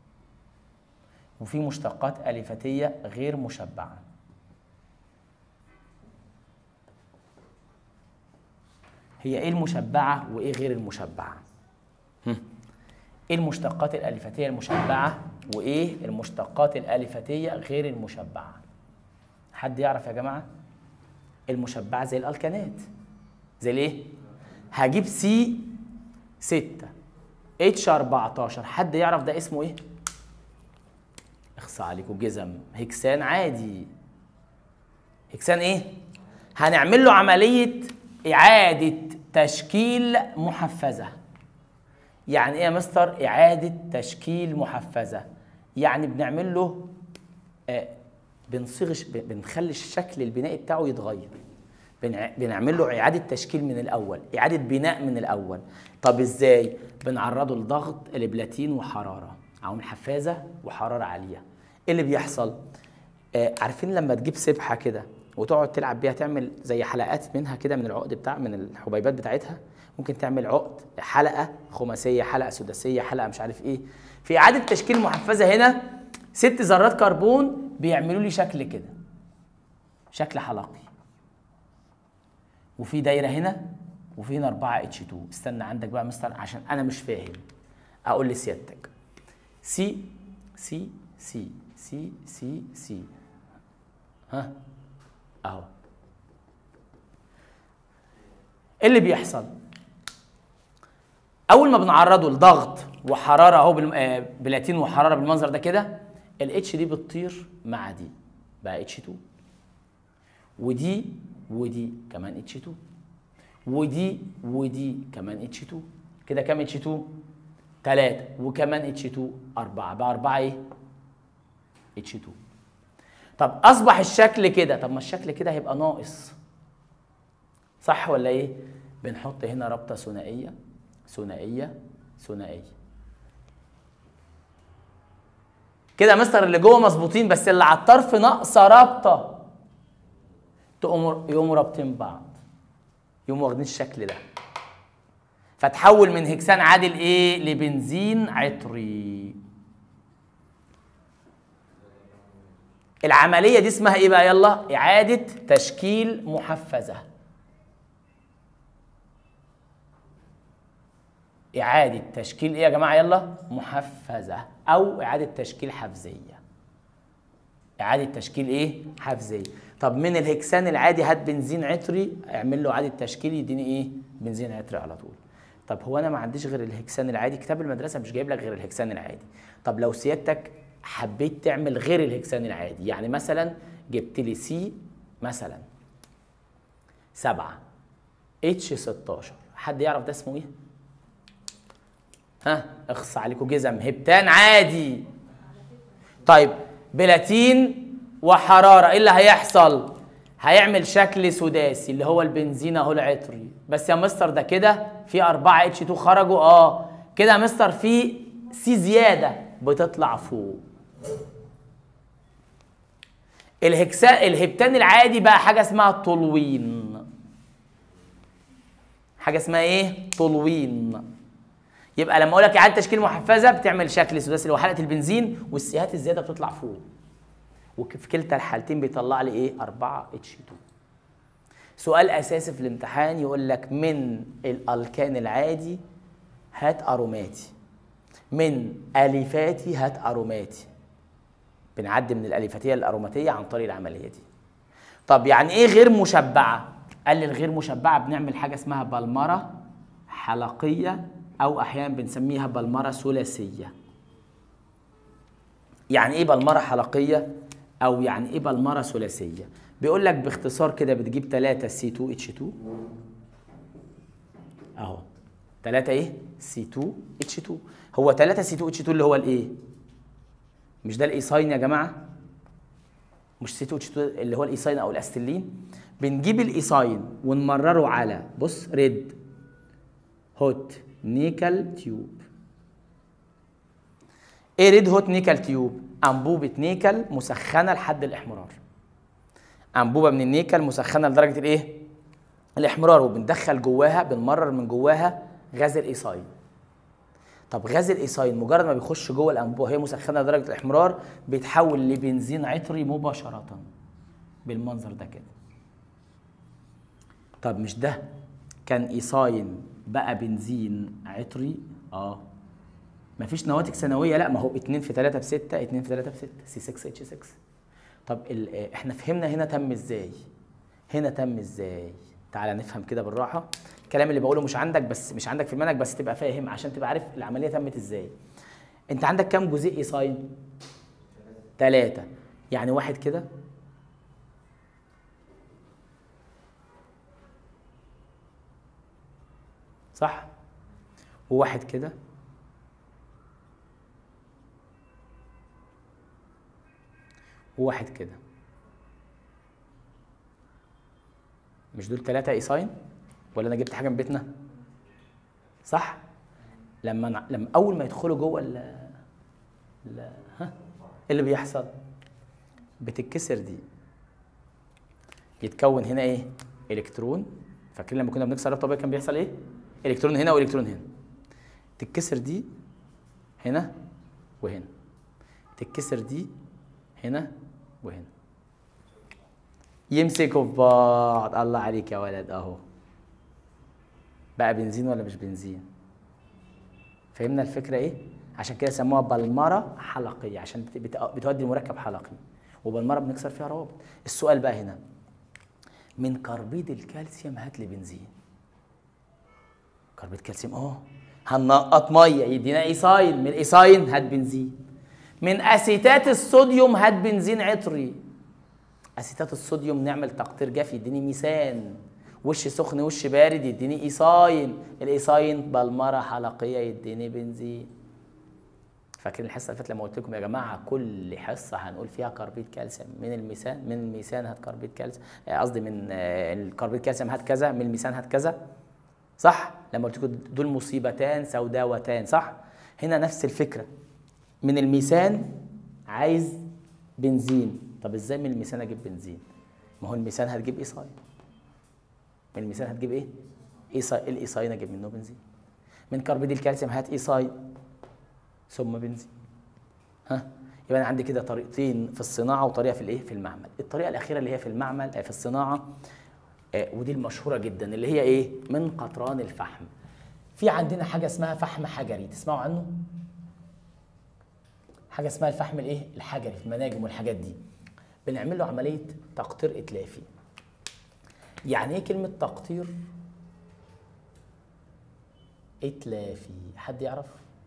وفي مشتقات اليفاتيه غير مشبعه هي ايه المشبعه وايه غير المشبعه هم. ايه المشتقات الاليفاتيه المشبعه وايه المشتقات الاليفاتيه غير المشبعه حد يعرف يا جماعه المشبعه زي الالكانات زي الايه هجيب سي 6 اتش 14 حد يعرف ده اسمه ايه اخصى عليكم جزم هكسان عادي هكسان ايه هنعمل له عمليه اعاده تشكيل محفزه يعني ايه يا مستر اعاده تشكيل محفزه يعني بنعمل له آه بنصيغ بنخلي الشكل البنائي بتاعه يتغير بنع... بنعمل له اعاده تشكيل من الاول اعاده بناء من الاول طب ازاي بنعرضه لضغط البلاتين وحراره عوامل حفازه وحراره عاليه ايه اللي بيحصل آه عارفين لما تجيب سبحه كده وتقعد تلعب بيها تعمل زي حلقات منها كده من العقد بتاع من الحبيبات بتاعتها ممكن تعمل عقد حلقه خماسيه حلقه سداسيه حلقه مش عارف ايه في اعاده تشكيل محفزه هنا ست ذرات كربون بيعملوا لي شكل كده شكل حلقي وفي دايره هنا وفي هنا 4 اتش 2 استنى عندك بقى مستر عشان انا مش فاهم اقول لسيادتك سي سي سي سي سي سي ها اهو ايه اللي بيحصل اول ما بنعرضه لضغط وحراره اهو بالم... آه، بلاتين وحراره بالمنظر ده كده الاتش دي بتطير مع دي بقى اتش 2 ودي ودي كمان اتش 2 ودي ودي كمان اتش 2 كده كام اتش 2 3 وكمان اتش 2 4 بقى 4 ايه اتش 2 طب اصبح الشكل كده طب ما الشكل كده هيبقى ناقص صح ولا ايه بنحط هنا رابطه ثنائيه ثنائيه ثنائيه كده يا مستر اللي جوه مظبوطين بس اللي على الطرف ناقصه رابطه تقوموا يقوموا رابطين بعض يقوموا واخدين الشكل ده فتحول من هكسان عادل ايه لبنزين عطري العمليه دي اسمها ايه بقى يلا اعاده تشكيل محفزه إعادة تشكيل إيه يا جماعة يلا؟ محفزة أو إعادة تشكيل حفزية. إعادة تشكيل إيه؟ حفزية. طب من الهكسان العادي هات بنزين عطري اعمل له إعادة تشكيل يديني إيه؟ بنزين عطري على طول. طب هو أنا ما عنديش غير الهكسان العادي، كتاب المدرسة مش جايب لك غير الهكسان العادي. طب لو سيادتك حبيت تعمل غير الهكسان العادي، يعني مثلا جبت لي سي مثلا سبعة اتش 16 حد يعرف ده اسمه ايه؟ ها اخص عليكم جزم هبتان عادي طيب بلاتين وحراره ايه اللي هيحصل هيعمل شكل سداسي اللي هو البنزين اهو العطري بس يا مستر ده كده في 4 اتش 2 خرجوا اه كده يا مستر في سي زياده بتطلع فوق الهكسا الهبتان العادي بقى حاجه اسمها طلوين حاجه اسمها ايه طلوين يبقى لما اقول لك اعاده تشكيل محفزه بتعمل شكل سداسي اللي هو حلقه البنزين والسيهات الزياده بتطلع فوق وفي كلتا الحالتين بيطلع لي ايه 4 اتش 2 سؤال اساسي في الامتحان يقول لك من الالكان العادي هات اروماتي من اليفاتي هات اروماتي بنعدي من الاليفاتيه للاروماتيه عن طريق العمليه دي طب يعني ايه غير مشبعه قال لي الغير مشبعه بنعمل حاجه اسمها بلمره حلقيه او احيانا بنسميها بلمره ثلاثيه يعني ايه بلمره حلقيه او يعني ايه بلمره ثلاثيه بيقول لك باختصار كده بتجيب 3 سي 2 اتش 2 اهو 3 ايه سي 2 اتش 2 هو 3 سي 2 اتش 2 اللي هو الايه مش ده الايساين يا جماعه مش سي 2 اتش 2 اللي هو الايساين او الاستلين بنجيب الايساين ونمرره على بص ريد هوت نيكل تيوب ايه ريد هوت نيكل تيوب انبوبه نيكل مسخنه لحد الاحمرار انبوبه من النيكل مسخنه لدرجه الايه الاحمرار وبندخل جواها بنمرر من جواها غاز الايساين طب غاز الايساين مجرد ما بيخش جوه الانبوبه وهي مسخنه لدرجه الاحمرار بيتحول لبنزين عطري مباشره بالمنظر ده كده طب مش ده كان ايساين بقى بنزين عطري اه مفيش نواتج سنويه لا ما هو 2 في 3 ب 6 2 في 3 ب 6 سي 6 اتش 6 طب ال- آه، احنا فهمنا هنا تم ازاي هنا تم ازاي تعالى نفهم كده بالراحه الكلام اللي بقوله مش عندك بس مش عندك في المنهج بس تبقى فاهم عشان تبقى عارف العمليه تمت ازاي انت عندك كام جزيء ايساين ثلاثة يعني واحد كده صح وواحد كده وواحد كده مش دول ثلاثة ايساين ولا انا جبت حاجة من بيتنا صح لما أنا لما اول ما يدخلوا جوه ال ال- ها إيه اللي بيحصل بتتكسر دي يتكون هنا ايه الكترون فاكرين لما كنا بنكسر الرابطه كان بيحصل ايه الكترون هنا والكترون هنا تتكسر دي هنا وهنا تتكسر دي هنا وهنا يمسكوا في بعض الله عليك يا ولد اهو بقى بنزين ولا مش بنزين فهمنا الفكره ايه عشان كده سموها بلمره حلقيه عشان بت- بت- بتودي المركب حلقي وبلمره بنكسر فيها روابط السؤال بقى هنا من كربيد الكالسيوم هات لي بنزين كربيد كالسيوم اه هننقط ميه يدينا ايساين من الايساين هات بنزين من اسيتات الصوديوم هات بنزين عطري اسيتات الصوديوم نعمل تقطير جاف يديني ميثان وش سخن وش بارد يديني ايساين الايساين بلمره حلقيه يديني بنزين فاكرين الحصه اللي فاتت لما قلت لكم يا جماعه كل حصه هنقول فيها كربيد كالسيوم من الميثان من الميثان هات كربيد كالسيوم آه، قصدي من آه، الكربيد كالسيوم هات كذا من الميثان هات كذا صح لما قلت لكم دول مصيبتان سوداوتان صح هنا نفس الفكره من الميثان عايز بنزين طب ازاي من الميثان اجيب بنزين ما هو الميثان هتجيب ايصاين من الميثان هتجيب ايه ايصاين الايصاين اجيب منه بنزين من كربيد الكالسيوم هات ايصاين ثم بنزين ها يبقى انا عندي كده طريقتين في الصناعه وطريقه في الايه في المعمل الطريقه الاخيره اللي هي في المعمل آه، في الصناعه آه، ودي المشهوره جدا اللي هي ايه من قطران الفحم في عندنا حاجه اسمها فحم حجري تسمعوا عنه حاجه اسمها الفحم الايه الحجري في المناجم والحاجات دي بنعمل له عمليه تقطير اتلافي يعني ايه كلمه تقطير اتلافي حد يعرف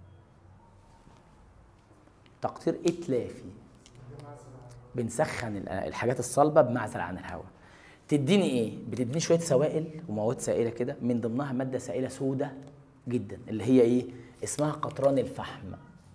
تقطير اتلافي بنسخن ال- الحاجات الصلبه بمعزل عن الهواء تديني ايه بتديني شويه سوائل ومواد سائله كده من ضمنها ماده سائله سودة جدا اللي هي ايه اسمها قطران الفحم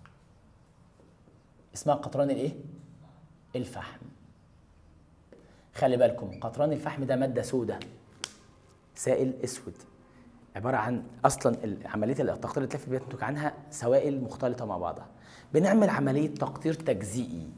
اسمها قطران الايه الفحم خلي بالكم قطران الفحم ده ماده سودة سائل اسود عباره عن اصلا ال- عمليه التقطير التلفي بينتج عنها سوائل مختلطه مع بعضها بنعمل عمليه تقطير تجزئي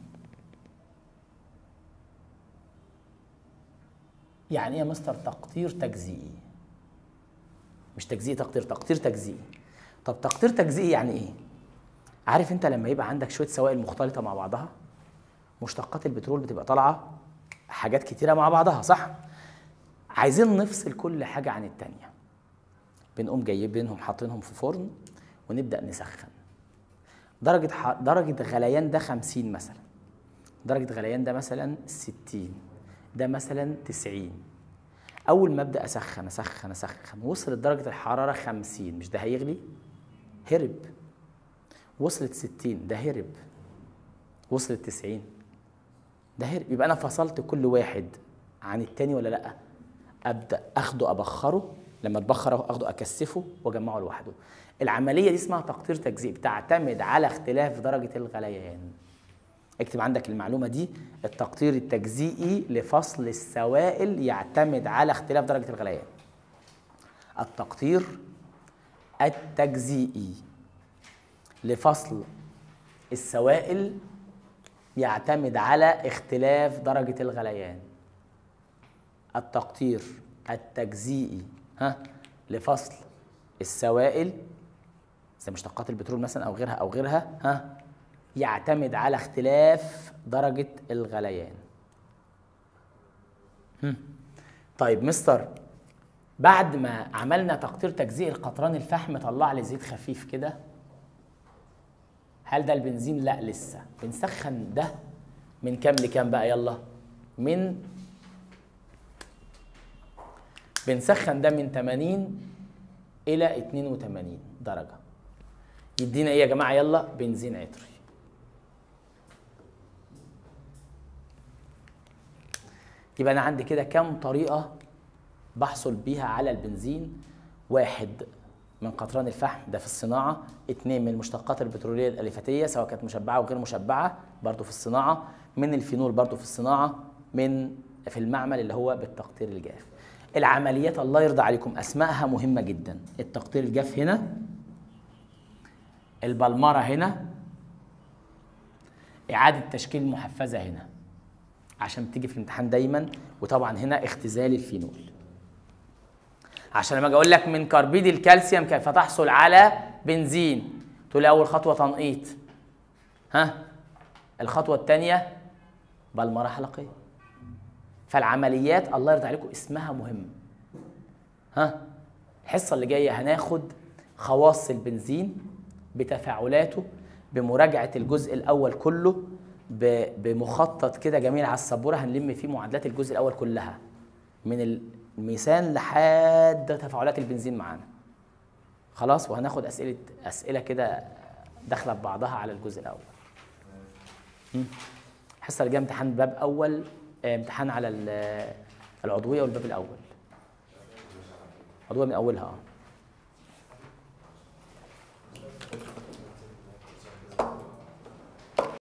يعني ايه يا مستر تقطير تجزئي مش تجزئي تقطير تقطير تجزئي طب تقطير تجزئي يعني ايه عارف انت لما يبقى عندك شويه سوائل مختلطه مع بعضها مشتقات البترول بتبقى طالعه حاجات كتيره مع بعضها صح عايزين نفصل كل حاجه عن التانيه بنقوم جايبينهم حاطينهم في فرن ونبدا نسخن درجه ح... درجه غليان ده 50 مثلا درجه غليان ده مثلا 60 ده مثلا 90 اول ما ابدا اسخن اسخن اسخن وصلت درجه الحراره 50 مش ده هيغلي هرب وصلت 60 ده هرب وصلت 90 ده هرب يبقى انا فصلت كل واحد عن التاني ولا لا ابدا اخده ابخره لما اتبخر اخده اكثفه واجمعه لوحده العمليه دي اسمها تقطير تجزئي بتعتمد على اختلاف درجه الغليان اكتب عندك المعلومه دي التقطير التجزئي لفصل السوائل يعتمد على اختلاف درجه الغليان التقطير التجزئي لفصل السوائل يعتمد على اختلاف درجة الغليان التقطير التجزيئي ها لفصل السوائل زي مشتقات البترول مثلا او غيرها او غيرها ها يعتمد على اختلاف درجة الغليان هم. طيب مستر بعد ما عملنا تقطير تجزيئي القطران الفحم طلع لي زيت خفيف كده هل ده البنزين؟ لا لسه بنسخن ده من كام لكام بقى يلا؟ من بنسخن ده من 80 إلى 82 درجة يدينا إيه يا جماعة يلا؟ بنزين عطري يبقى أنا عندي كده كام طريقة بحصل بيها على البنزين واحد من قطران الفحم ده في الصناعة اتنين من المشتقات البترولية الأليفتية سواء كانت مشبعة أو غير مشبعة برضو في الصناعة من الفينول برضو في الصناعة من في المعمل اللي هو بالتقطير الجاف العمليات الله يرضى عليكم أسمائها مهمة جدا التقطير الجاف هنا البلمرة هنا إعادة تشكيل محفزة هنا عشان بتيجي في الامتحان دايما وطبعا هنا اختزال الفينول عشان لما اجي اقول لك من كربيد الكالسيوم كيف تحصل على بنزين تقول لي اول خطوه تنقيط ها الخطوه الثانيه بلمره حلقيه فالعمليات الله يرضى عليكم اسمها مهم ها الحصه اللي جايه هناخد خواص البنزين بتفاعلاته بمراجعه الجزء الاول كله ب- بمخطط كده جميل على السبوره هنلم فيه معادلات الجزء الاول كلها من الميثان لحد تفاعلات البنزين معانا خلاص وهناخد اسئله اسئله كده داخله ببعضها على الجزء الاول مم. الحصه اللي جايه امتحان باب اول آه، امتحان على ال- العضويه والباب الاول عضويه من اولها اه